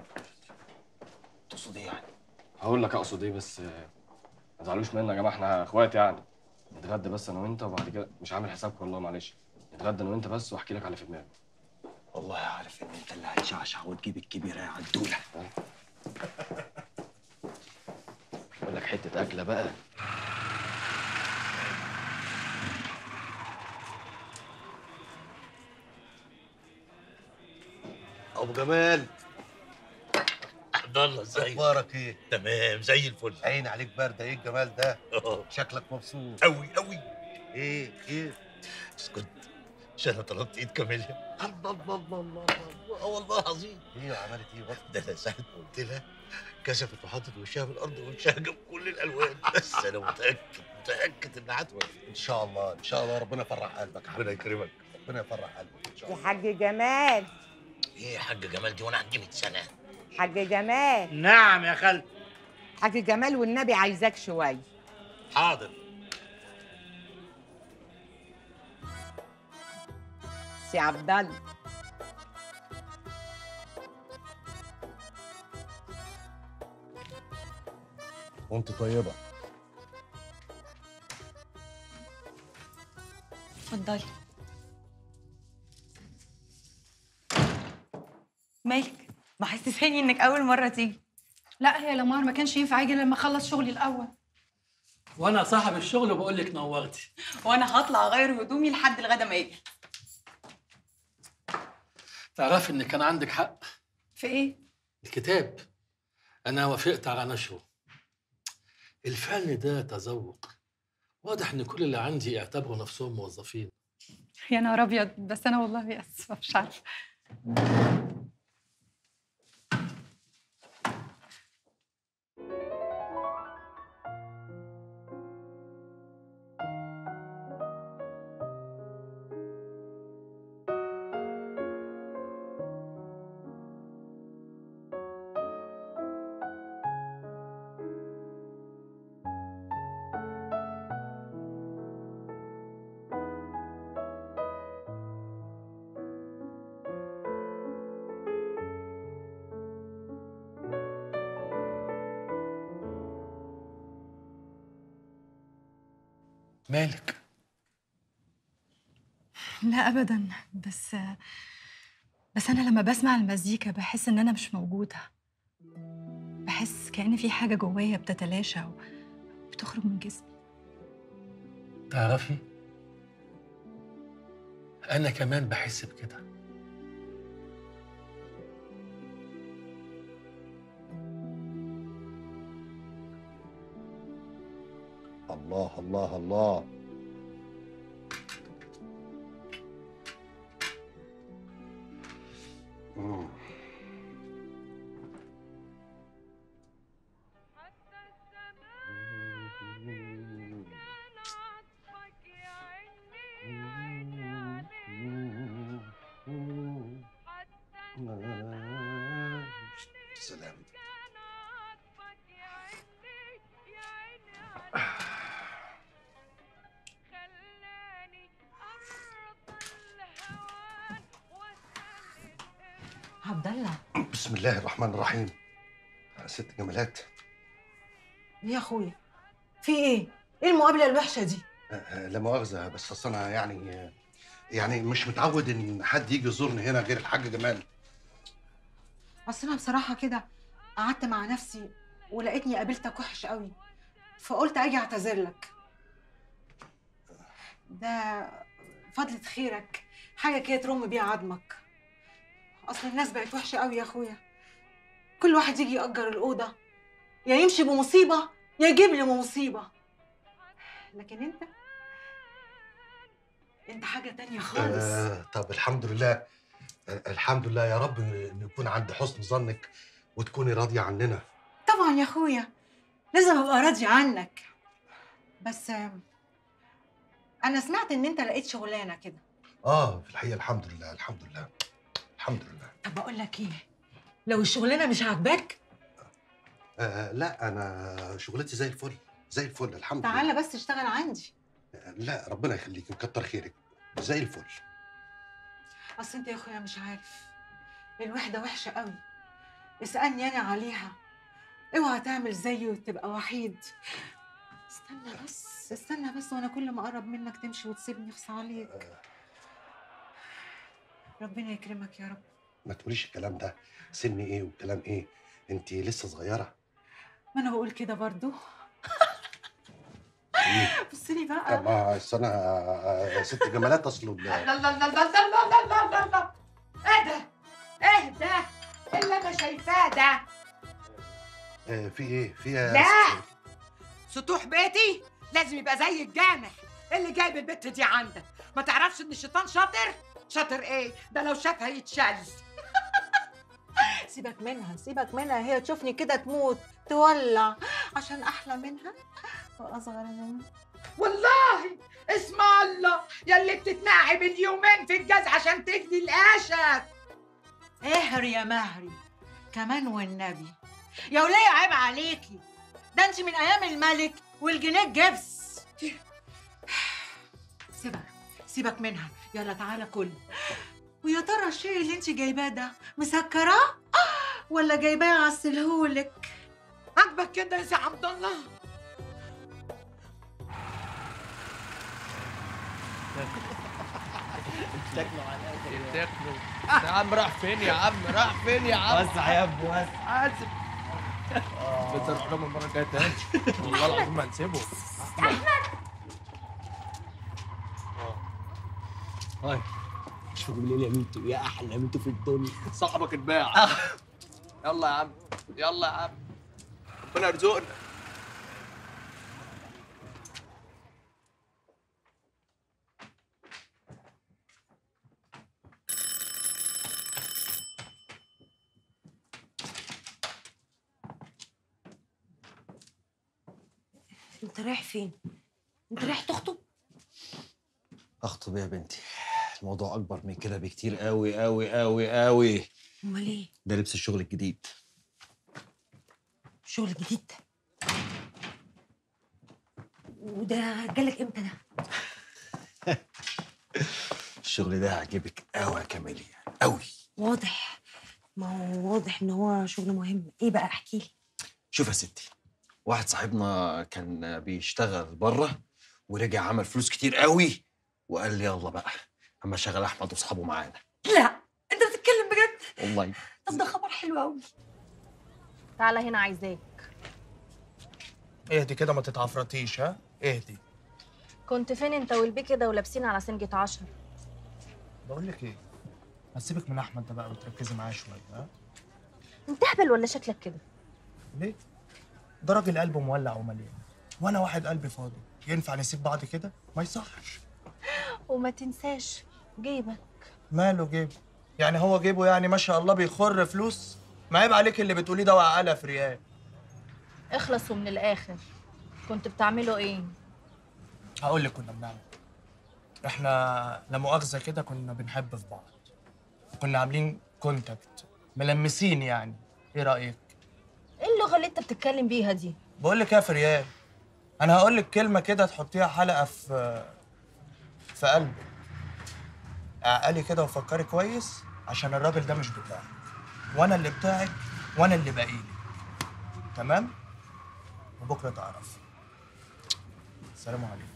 تقصد ايه يعني؟ هقول لك اقصد ايه بس آه، ما تزعلوش منا يا جماعه احنا اخوات يعني نتغدى بس انا وانت وبعد كده مش عامل حسابك والله معلش نتغدى انا وانت بس واحكي لك على اللي في دماغي والله عارف ان انت اللي هتشعشع وتجيب الكبيره يا عدوله اقول لك حته اكله بقى ابو جمال عبد الله ازيك اخبارك ايه تمام زي الفل عيني عليك بارده ايه الجمال ده شكلك مبسوط قوي قوي ايه خير اسكت مش انا طلبت ايد كاميليا الله الله الله الله اه والله العظيم ايه وعملت ايه بس ده انا ساعه ما قلت لها كشفت وحطت وشها في الارض ووشها جاب كل الالوان بس انا متاكد متاكد انها هتوافق ان شاء الله ان شاء الله ربنا يفرح قلبك ربنا يكرمك ربنا يفرح قلبك ان شاء يا الله حاج جمال ايه يا حاج جمال دي وانا عندي 100 سنه حاج جمال نعم يا خالتي حاج جمال والنبي عايزاك شويه حاضر سي عبد الله وانت طيبه اتفضلي مالك محسساني انك اول مره تيجي لا هي لمار ما كانش ينفع اجي لما اخلص شغلي الاول وانا صاحب الشغل وبقول لك نورتي وانا هطلع اغير هدومي لحد الغدا ما يجي تعرفي ان كان عندك حق في ايه الكتاب انا وافقت على نشره الفن ده تذوق واضح ان كل اللي عندي يعتبروا نفسهم موظفين يا نهار ابيض بس انا والله اسفه مش عارفه مالك لا ابدا بس بس انا لما بسمع المزيكا بحس ان انا مش موجوده بحس كأن في حاجه جوايا بتتلاشى وبتخرج من جسمي تعرفي انا كمان بحس بكده الله الله الله مم. سلام عبد الله بسم الله الرحمن الرحيم ست جمالات يا اخويا في ايه ايه المقابله الوحشه دي آه، لا مؤاخذة بس أصل أنا يعني يعني مش متعود إن حد يجي يزورني هنا غير الحاج جمال اصل انا بصراحه كده قعدت مع نفسي ولقيتني قابلتك وحش قوي فقلت اجي اعتذر لك ده فضلة خيرك حاجه كده ترم بيها عظمك اصل الناس بقت وحشه قوي يا اخويا كل واحد يجي يأجر الأوضة يا يمشي بمصيبة يا يجيب لي مصيبة لكن انت انت حاجة تانية خالص آه طب الحمد لله آه الحمد لله يا رب نكون عند حسن ظنك وتكوني راضية عننا طبعا يا اخويا لازم ابقى راضية عنك بس آم، انا سمعت ان انت لقيت شغلانة كده آه في الحقيقة الحمد لله الحمد لله الحمد لله طب بقول لك ايه لو الشغلانة مش عاجباك آه لا أنا شغلتي زي الفل زي الفل الحمد لله تعالى بس اشتغل عندي لا ربنا يخليك ويكتر خيرك زي الفل اصل انت يا اخويا مش عارف الوحدة وحشة قوي اسألني انا عليها اوعى تعمل زيي وتبقى وحيد استنى بس استنى بس وانا كل ما اقرب منك تمشي وتسيبني اخص عليك ربنا يكرمك يا رب ما تقوليش الكلام ده سني إيه والكلام إيه أنت لسه صغيرة ما انا بقول كده برضو بصلي آه، بقى ما أصل أنا آه، ست جمالات أصله ال- لا لا لا لا لا لا لا لا لا ايه ده؟ ايه ده؟ إيه اللي انا شايفاه ده؟ آه، في إيه في يا لا ست- سطوح بيتي لازم يبقى زي الجامع إيه اللي جايب البت دي عندك ما تعرفش ان الشيطان شاطر شاطر ايه ده لو شافها يتشل سيبك منها سيبك منها هي تشوفني كده تموت تولع عشان احلى منها واصغر منها والله اسم الله يلي بتتنعي باليومين في الجاز عشان تجدي القاشة اهر يا مهري كمان والنبي يا ولية عيب عليكي ده انت من ايام الملك والجنيه جبس سيبك سيبك منها يلا تعالى كل ويا ترى الشيء اللي انت جايباه ده مسكراه ولا جايباه اعسلهولك عاجبك كده يا سي عبد الله تاكلوا على الاخر تاكلوا يا عم راح فين يا عم راح فين يا عم وسع يا ابني وسع اسف بس نروح لهم المره الجايه تاني والله العظيم ما هنسيبه هاي شوفوا منين يا ميتو يا احلى ميتو في الدنيا صاحبك اتباع يلا يا عم يلا يا عم ربنا يرزقنا انت رايح فين؟ انت رايح تخطب؟ اخطب يا بنتي الموضوع اكبر من كده بكتير قوي قوي قوي قوي امال ايه؟ ده لبس الشغل الجديد شغل جديد وده جالك امتى ده؟ الشغل ده هيعجبك قوي يا كاميليا قوي واضح ما هو واضح ان هو شغل مهم ايه بقى احكي لي شوف يا ستي واحد صاحبنا كان بيشتغل بره ورجع عمل فلوس كتير قوي وقال لي يلا بقى اما شغل احمد واصحابه معانا لا انت بتتكلم بجد والله طب ده خبر حلو قوي تعالى هنا عايزاك اهدي كده ما تتعفرطيش ها اهدي كنت فين انت والبي كده ولابسين على سنجة عشر بقول لك ايه هسيبك من احمد ده بقى وتركزي معاه شويه ها انت اهبل ولا شكلك كده ليه ده راجل قلبه مولع ومليان وانا واحد قلبي فاضي ينفع نسيب بعض كده ما يصحش وما تنساش جيبك ماله جيبه يعني هو جيبه يعني ما شاء الله بيخر فلوس ما عيب عليك اللي بتقوليه ده وعقلها في ريال اخلصوا من الاخر كنت بتعملوا ايه هقول لك كنا بنعمل إيه. احنا لا مؤاخذه كده كنا بنحب في بعض كنا عاملين كونتاكت ملمسين يعني ايه رايك ايه اللغة اللي انت بتتكلم بيها دي بقول لك ايه يا فريال انا هقول لك كلمه كده تحطيها حلقه في في قلبك اعقلي كده وفكري كويس عشان الراجل ده مش بتاعك وانا اللي بتاعك وانا اللي باقيلي تمام وبكره تعرف السلام عليكم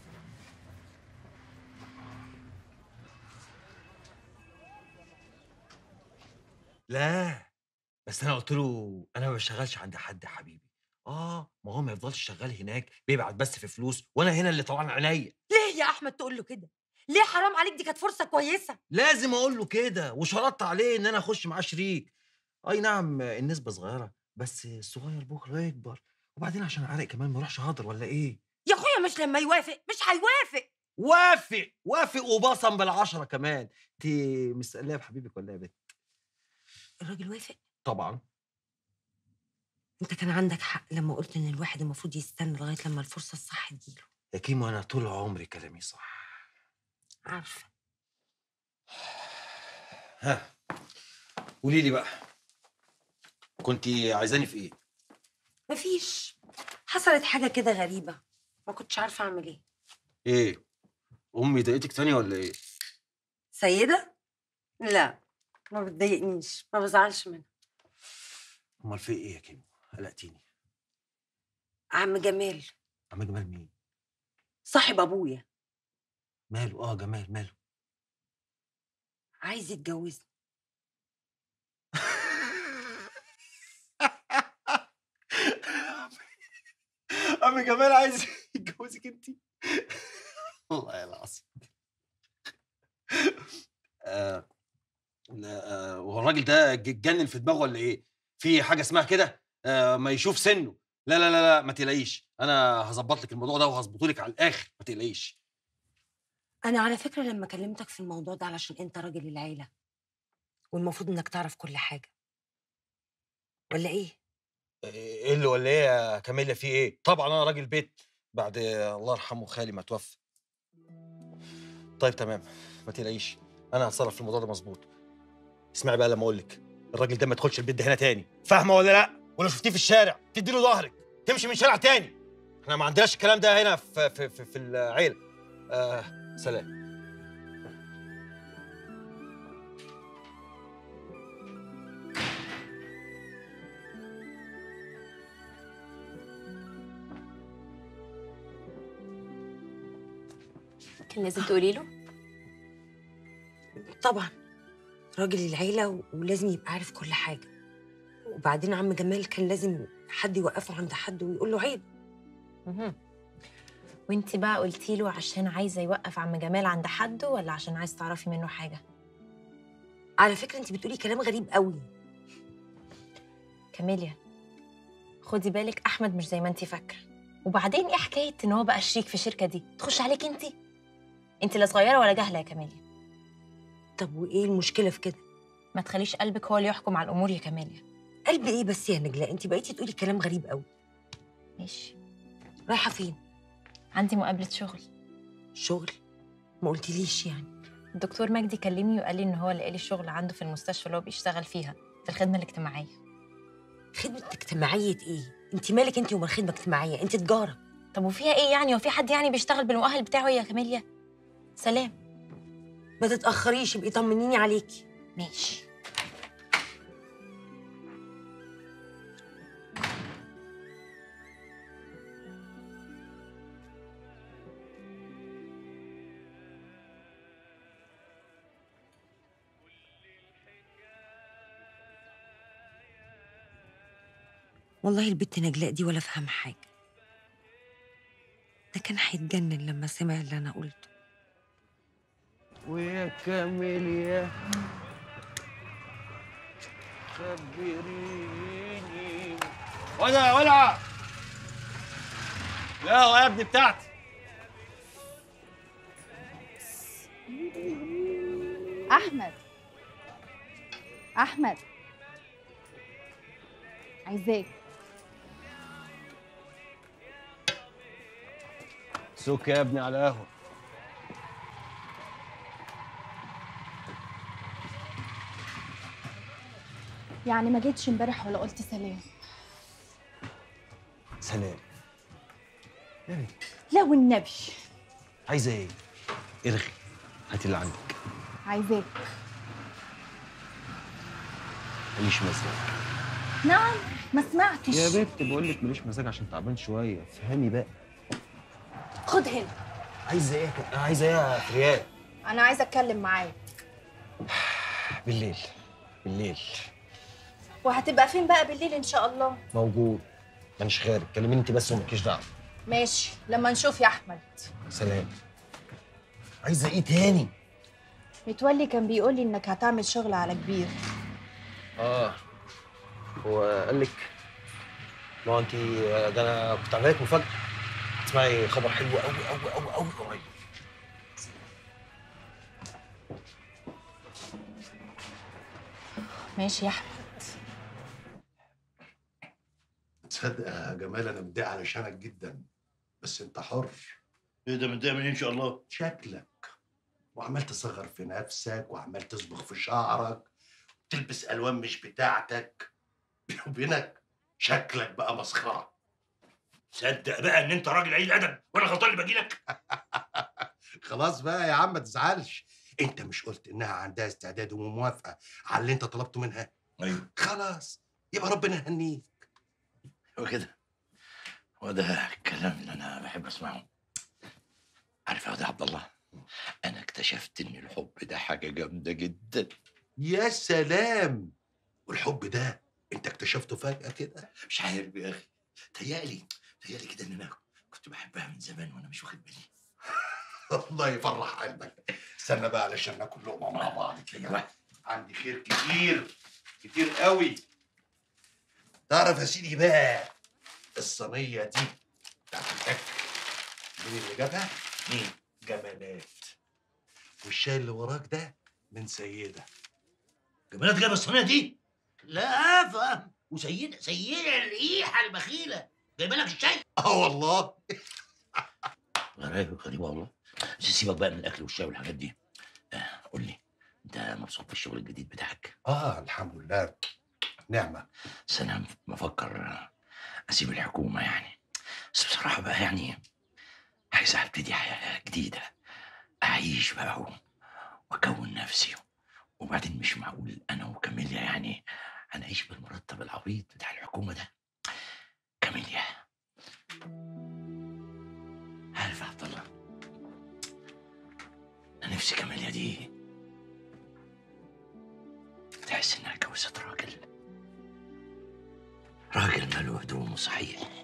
لا بس انا قلت له انا ما بشتغلش عند حد يا حبيبي اه ما هو ما يفضلش شغال هناك بيبعت بس في فلوس وانا هنا اللي طبعا عينيا ليه يا احمد تقول له كده ليه حرام عليك دي كانت فرصه كويسه لازم اقول له كده وشرطت عليه ان انا اخش معاه شريك اي نعم النسبه صغيره بس الصغير بكره يكبر وبعدين عشان عرق كمان ما اروحش هدر ولا ايه يا اخويا مش لما يوافق مش هيوافق وافق وافق وبصم بالعشره كمان انت مستقليه بحبيبك ولا إيه يا بنت الراجل وافق طبعا انت كان عندك حق لما قلت ان الواحد المفروض يستنى لغايه لما الفرصه الصح تجيله يا كيمو انا طول عمري كلامي صح عارفه ها قولي لي بقى كنت عايزاني في ايه مفيش حصلت حاجه كده غريبه ما كنتش عارفه اعمل ايه ايه امي ضايقتك تاني ولا ايه سيده لا ما بتضايقنيش ما بزعلش منها امال في ايه يا كيمو قلقتيني عم جمال عم جمال مين صاحب ابويا ماله اه جمال ماله عايز يتجوزني عم جمال عايز يتجوزك انت والله العظيم آه لا آه هو الراجل ده ج- اتجنن في دماغه ولا ايه؟ في حاجه اسمها كده آه ما يشوف سنه لا لا لا لا ما تقلقيش انا هظبط لك الموضوع ده وهظبطه لك على الاخر ما تقلقيش انا على فكره لما كلمتك في الموضوع ده علشان انت راجل العيله والمفروض انك تعرف كل حاجه ولا ايه ايه اللي ولا ايه يا كاميليا في ايه؟ طبعا انا راجل بيت بعد الله يرحمه خالي ما توفى. طيب تمام ما تقلقيش انا هتصرف في الموضوع ده مظبوط. اسمعي بقى لما اقول لك الراجل ده ما يدخلش البيت ده هنا تاني، فاهمه ولا لا؟ ولو شفتيه في الشارع تدي له ظهرك، تمشي من شارع تاني. احنا ما عندناش الكلام ده هنا في في في, في العيله. آه سلام. كان لازم تقولي له طبعا راجل العيله و- ولازم يبقى عارف كل حاجه وبعدين عم جمال كان لازم حد يوقفه عند حد ويقول له عيب مهم. وانت بقى قلتي له عشان عايزه يوقف عم جمال عند حد ولا عشان عايز تعرفي منه حاجه على فكره انت بتقولي كلام غريب قوي كاميليا خدي بالك احمد مش زي ما انت فاكره وبعدين ايه حكايه ان هو بقى شريك في الشركه دي تخش عليك انت انت لا صغيره ولا جاهله يا كاميليا طب وايه المشكله في كده ما تخليش قلبك هو اللي يحكم على الامور يا كاميليا قلب ايه بس يا نجلاء انت بقيتي تقولي كلام غريب قوي ماشي رايحه فين عندي مقابله شغل شغل ما قلتليش يعني الدكتور مجدي كلمني وقال لي ان هو لقى لي شغل عنده في المستشفى اللي هو بيشتغل فيها في الخدمه الاجتماعيه خدمه اجتماعيه ايه انت مالك انت ومال خدمه اجتماعيه انت تجاره طب وفيها ايه يعني هو في حد يعني بيشتغل بالمؤهل بتاعه يا كاميليا سلام ما تتاخريش ابقي طمنيني عليكي ماشي والله البت نجلاء دي ولا فاهمه حاجه ده كان هيتجنن لما سمع اللي انا قلته ويا كاميليا خبريني ولا ولا لا هو يا ابني بتاعتي احمد احمد عايزاك سوك يا ابني على قهوه يعني ما جيتش امبارح ولا قلت سلام سلام يعني لا والنبي عايزه ايه؟ ارغي هاتي اللي عندك عايزاك ماليش مزاج نعم ما سمعتش يا بنت بقول لك ماليش مزاج عشان تعبان شويه افهمي بقى خد هنا عايزه ايه كده؟ عايزه ايه يا فريال انا عايزه اتكلم معاك بالليل بالليل وهتبقى فين بقى بالليل ان شاء الله موجود مانيش خارج كلميني انت بس ومالكيش دعوه ماشي لما نشوف يا احمد سلام عايزه ايه تاني متولي كان بيقول لي انك هتعمل شغل على كبير اه هو قال لك ما هو انت ده انا كنت عامل لك مفاجاه تسمعي خبر حلو قوي قوي قوي قوي قريب ماشي يا احمد تصدق يا جمال انا متضايق علشانك جدا بس انت حر ايه ده متضايق منين ان شاء الله شكلك وعمال تصغر في نفسك وعمال تصبغ في شعرك وتلبس الوان مش بتاعتك بيني وبينك شكلك بقى مسخره صدق بقى ان انت راجل قليل ادب وانا غلطان اللي باجي لك خلاص بقى يا عم ما تزعلش انت مش قلت انها عندها استعداد وموافقه على اللي انت طلبته منها ايوه خلاص يبقى ربنا يهنيك هو كده هو ده الكلام اللي انا بحب اسمعه عارف يا واد يا عبد الله انا اكتشفت ان الحب ده حاجه جامده جدا يا سلام والحب ده انت اكتشفته فجاه كده مش عارف يا اخي تهيألي تهيألي كده ان انا كنت بحبها من زمان وانا مش واخد بالي الله يفرح قلبك استنى بقى علشان ناكل لقمه مع بعض كده عندي خير كتير كتير قوي تعرف يا سيدي بقى الصينيه دي بتاعت الاكل مين اللي جابها؟ مين؟ جمالات والشاي اللي وراك ده من سيده جمالات جاب الصينيه دي لا افهم وسيدة سيدة الريحة البخيلة جايبه لك الشاي اه والله غريبة غريبة والله بس سيبك بقى من الأكل والشاي والحاجات دي آه، قول لي أنت مبسوط بالشغل الجديد بتاعك؟ اه الحمد لله نعمة بس أنا بفكر آه، أسيب الحكومة يعني بس بصراحة بقى يعني عايز أبتدي حياة جديدة أعيش بقى و- وأكون نفسي وبعدين مش معقول أنا وكاميليا يعني هنعيش بالمرتب العبيط بتاع الحكومة ده كاميليا عارف يا عبد الله أنا نفسي كاميليا دي تحس إنها اتجوزت راجل راجل ماله هدومه صحيح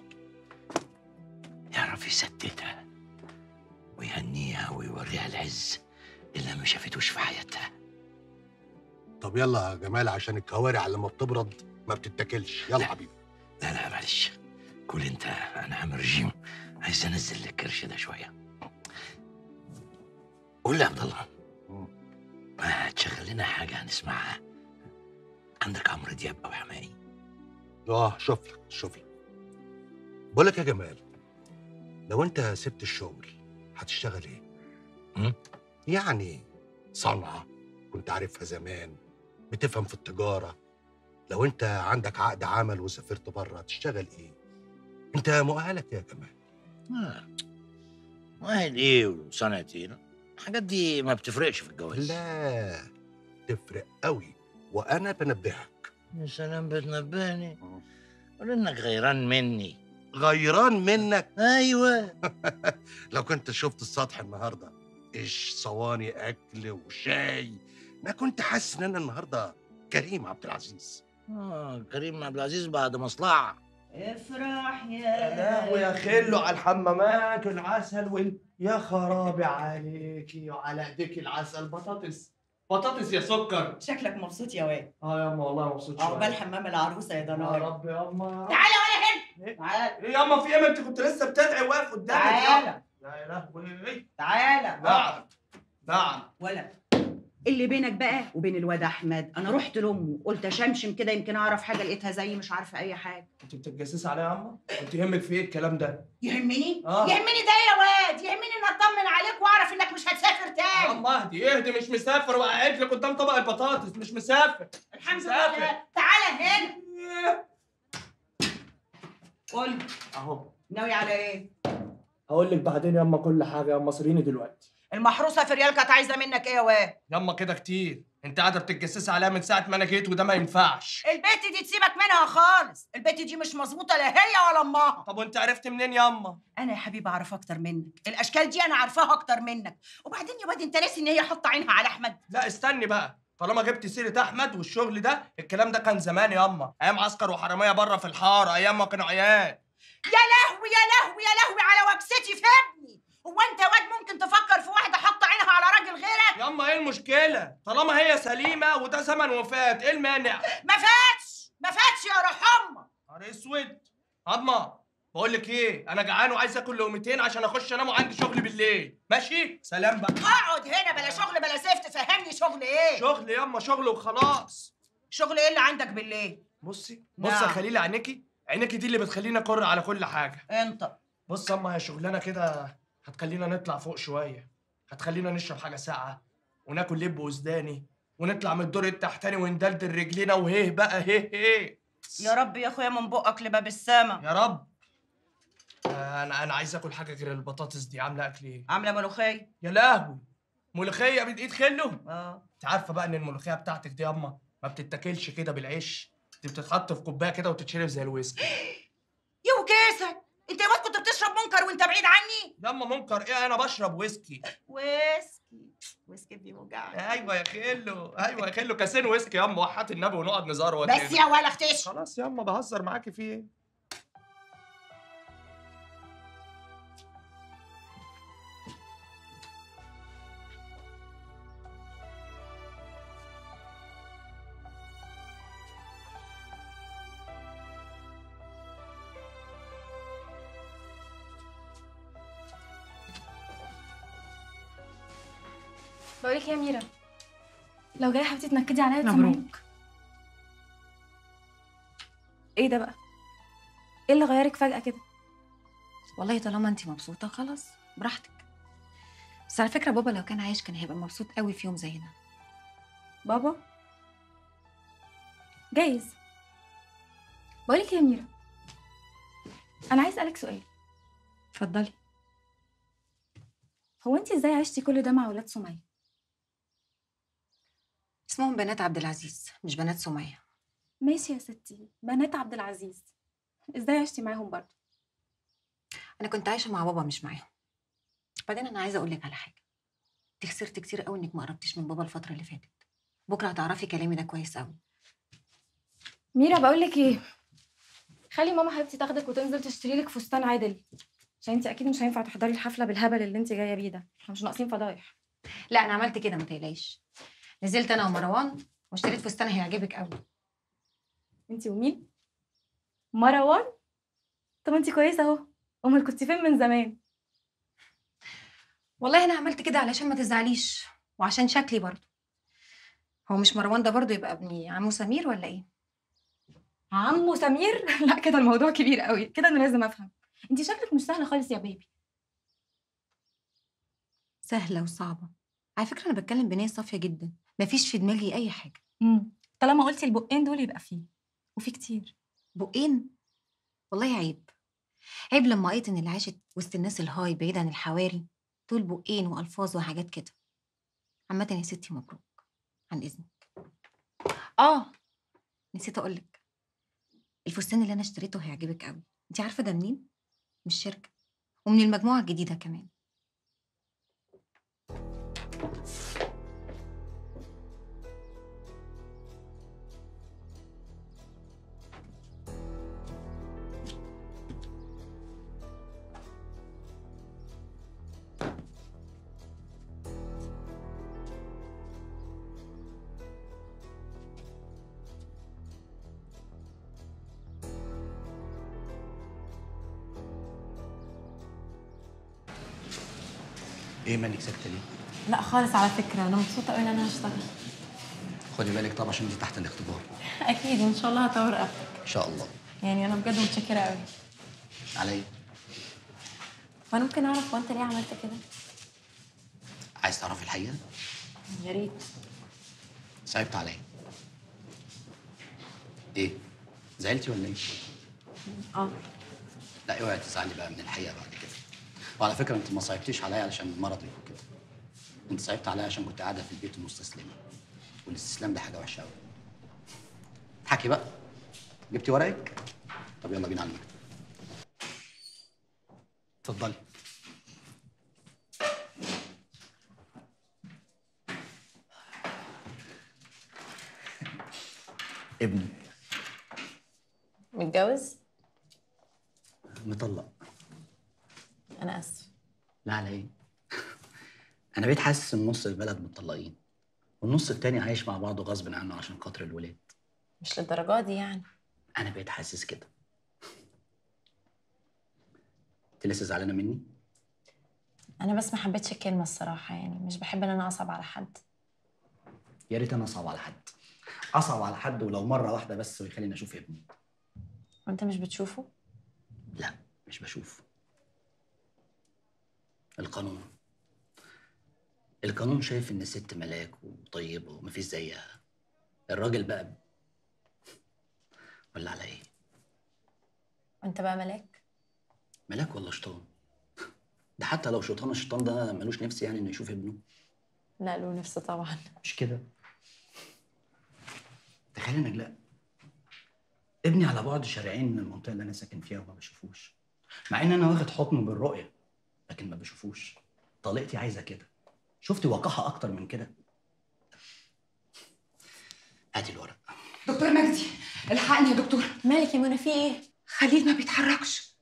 يعرف يسددها ويهنيها ويوريها العز اللي ما شافتوش في حياتها طب يلا يا جمال عشان الكوارع لما بتبرد ما بتتاكلش يلا حبيبي لا لا معلش كل انت انا عامل رجيم عايز انزل الكرش ده شويه قول لي يا عبد الله ما تشغل لنا حاجه هنسمعها عندك عمرو دياب او حماقي اه شوف لك شوف لك بقول لك يا جمال لو انت سبت الشغل هتشتغل ايه؟ يعني صنعة كنت عارفها زمان بتفهم في التجارة لو انت عندك عقد عمل وسافرت بره هتشتغل ايه؟ انت مؤهلك يا جمال آه. مؤهل ايه وصنعة ايه الحاجات دي ما بتفرقش في الجواز لا تفرق قوي وانا بنبهك يا سلام بتنبهني قول انك غيران مني غيران منك ايوه لو كنت شفت السطح النهارده ايش صواني اكل وشاي انا كنت حاسس ان انا النهارده كريم عبد العزيز اه كريم عبد العزيز بعد مصلحه افرح يا لهوي يا خلو على الحمامات والعسل وال... يا خرابي عليكي وعلى ايديك العسل بطاطس بطاطس يا سكر شكلك مبسوط يا واد اه يا اما والله مبسوط شويه عقبال حمام العروسه يا يا دنار رب يا اما تعالى ولا هنا تعالى ايه يا اما في ايه ما انت كنت لسه بتدعي واقف قدامك تعالى. يا لهوي تعالى نعم نعم ولا اللي بينك بقى وبين الواد احمد انا رحت لامه قلت اشمشم كده يمكن اعرف حاجه لقيتها زي مش عارفه اي حاجه انت بتتجسسي عليا يا اما انت يهمك في ايه الكلام ده يهمني آه. يهمني ده يا واد يهمني ان اطمن عليك واعرف انك مش هتسافر يا تاني اما اهدي اهدي مش مسافر وقاعد لك قدام طبق البطاطس مش مسافر الحمد مسافر. لله تعالى هنا قول لي، اهو ناوي على ايه هقول لك بعدين يا اما كل حاجه يا اما صريني دلوقتي المحروسه في ريال كانت عايزه منك ايه يا واد ياما كده كتير انت قاعده بتتجسسي عليها من ساعه ما انا جيت وده ما ينفعش البت دي تسيبك منها خالص البت دي مش مظبوطه لا هي ولا امها طب وانت عرفت منين ياما انا يا حبيبي اعرف اكتر منك الاشكال دي انا عارفاها اكتر منك وبعدين يا واد انت ناسي ان هي حاطه عينها على احمد لا استني بقى طالما جبت سيره احمد والشغل ده الكلام ده كان زمان ياما ايام عسكر وحراميه بره في الحاره ايام ما كانوا عيال يا لهوي يا لهوي يا لهوي على وكستي في ابني هو انت يا واد ممكن تفكر في واحده حاطه عينها على راجل غيرك ياما ايه المشكله طالما هي سليمه وده زمن وفات ايه المانع ما فاتش ما فاتش يا روح امك نهار اسود هضمه بقول لك ايه انا جعان وعايز اكل لقمتين عشان اخش انام وعندي شغل بالليل ماشي سلام بقى اقعد هنا بلا شغل بلا زفت فهمني شغل ايه شغل ياما شغل وخلاص شغل ايه اللي عندك بالليل بصي بص نعم. يا خليل عينيكي عينيكي دي اللي بتخليني اقر على كل حاجه انت بص اما هي شغلانه كده هتخلينا نطلع فوق شويه هتخلينا نشرب حاجه ساقعه وناكل لب وزداني ونطلع من الدور التحتاني وندلدل رجلينا وهيه بقى هيه هيه يا رب يا اخويا من بقك لباب السما يا رب آه، انا انا عايز اكل حاجه غير البطاطس دي عامله اكل ايه عامله ملوخيه يا لهوي ملوخيه بايد ايد خله اه انت عارفه بقى ان الملوخيه بتاعتك دي ياما ما بتتاكلش كده بالعيش دي بتتحط في كوبايه كده وتتشرب زي الويسكي يا وكيسك انت يا واد كنت بتشرب منكر وانت بعيد عني ياما منكر ايه انا بشرب ويسكي ويسكي ويسكي بيوجعني ايوه يا خلو ايوه يا خلو كاسين ويسكي ياما وحات النبي ونقعد نزار بس يا ولا اختش خلاص ياما بهزر معاكي في ايه بقولك يا ميرا لو جايه حبيبتي تنكدي عليا مبروك. تسمعيني. ايه ده بقى ايه اللي غيرك فجاه كده والله طالما انت مبسوطه خلاص براحتك بس على فكره بابا لو كان عايش كان هيبقى مبسوط قوي في يوم زينا بابا جايز بقولك يا ميرا انا عايز اسالك سؤال اتفضلي هو انت ازاي عشتي كل ده مع ولاد سميه اسمهم بنات عبد العزيز مش بنات سميه ماشي يا ستي بنات عبد العزيز ازاي عشتي معاهم برضه انا كنت عايشه مع بابا مش معاهم بعدين انا عايزه اقول لك على حاجه انت خسرت كتير قوي انك ما قربتيش من بابا الفتره اللي فاتت بكره هتعرفي كلامي ده كويس قوي ميرا بقولك ايه خلي ماما حبيبتي تاخدك وتنزل تشتري لك فستان عادل عشان انت اكيد مش هينفع تحضري الحفله بالهبل اللي انت جايه بيه ده احنا مش ناقصين فضايح لا انا عملت كده ما تقلقيش نزلت انا ومروان واشتريت فستان هيعجبك قوي انت ومين مروان طب انت كويسه اهو امال كنت فين من زمان والله انا عملت كده علشان ما تزعليش وعشان شكلي برضه هو مش مروان ده برضه يبقى ابني عمو سمير ولا ايه عمو سمير لا كده الموضوع كبير قوي كده انا لازم افهم انت شكلك مش سهل خالص يا بيبي سهله وصعبه على فكره انا بتكلم بنيه صافيه جدا مفيش في دماغي اي حاجه امم طالما قلتي البقين دول يبقى فيه وفي كتير بقين والله عيب عيب لما قريت ان اللي عاشت وسط الناس الهاي بعيد عن الحواري دول بقين والفاظ وحاجات كده عامه يا ستي مبروك عن اذنك اه نسيت اقولك الفستان اللي انا اشتريته هيعجبك قوي انت عارفه ده منين من الشركه ومن المجموعه الجديده كمان ايه مالك ساكته ليه؟ لا خالص على فكره انا مبسوطه قوي ان انا هشتغل خدي بالك طبعا عشان دي تحت الاختبار اكيد ان شاء الله هطور رقبتك ان شاء الله يعني انا بجد متشكره قوي عليا وانا ممكن اعرف هو انت ليه عملت كده عايز تعرفي الحقيقه؟ يا ريت صعبت عليا ايه؟ زعلتي ولا ايه؟ اه لا اوعي تزعلي بقى من الحقيقه بعد كده وعلى فكره انت ما صعبتيش عليا علشان مرضي وكده انت صعبت عليا عشان كنت قاعده في البيت ومستسلمه والاستسلام ده حاجه وحشه قوي حكي بقى جبتي ورقك طب يلا بينا على المكتب اتفضلي ابني متجوز مطلق انا اسف لا على ايه انا بقيت حاسس ان نص البلد متطلقين والنص التاني عايش مع بعضه غصب عنه عشان خاطر الولاد مش للدرجه دي يعني انا بقيت حاسس كده انت لسه زعلانه مني انا بس ما حبيتش الكلمه الصراحه يعني مش بحب ان انا اصعب على حد يا ريت انا اصعب على حد اصعب على حد ولو مره واحده بس ويخليني اشوف ابني وانت مش بتشوفه لا مش بشوف القانون القانون شايف ان الست ملاك وطيبه ومفيش زيها الراجل بقى ب- ولا على ايه وانت بقى ملاك ملاك ولا شيطان ده حتى لو شيطان الشيطان ده ملوش نفس يعني انه يشوف ابنه لا له نفس طبعا مش كده تخيل نجلاء ابني على بعد شارعين من المنطقه اللي انا ساكن فيها وما بشوفوش مع ان انا واخد حكم بالرؤيه لكن ما بشوفوش طليقتي عايزه كده شفتي وقاحه اكتر من كده هاتي الورق دكتور مجدي الحقني يا دكتور مالك يا منى في ايه خليل ما بيتحركش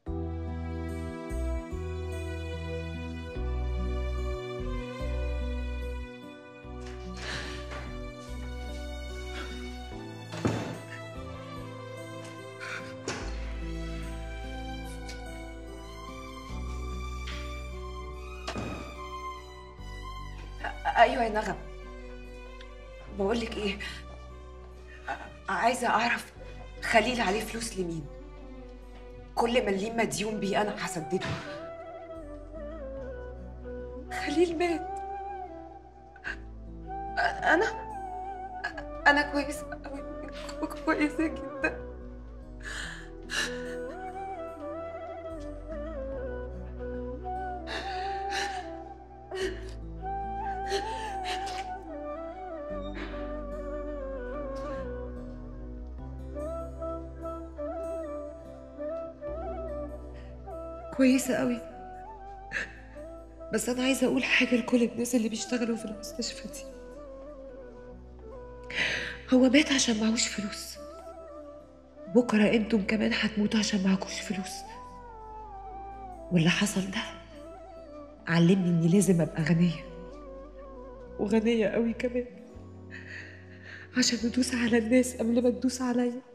ايوه يا نغم بقول لك ايه ع- عايزه اعرف خليل عليه فلوس لمين كل ما ليه مديون بيه انا هسدده خليل مات أ- انا انا كويسه قوي كويسه جدا كويسة قوي بس أنا عايزة أقول حاجة لكل الناس اللي بيشتغلوا في المستشفى دي هو مات عشان معهوش فلوس بكرة انتم كمان هتموتوا عشان معكوش فلوس واللي حصل ده علمني إني لازم أبقى غنية وغنية قوي كمان عشان ندوس على الناس قبل ما تدوس عليا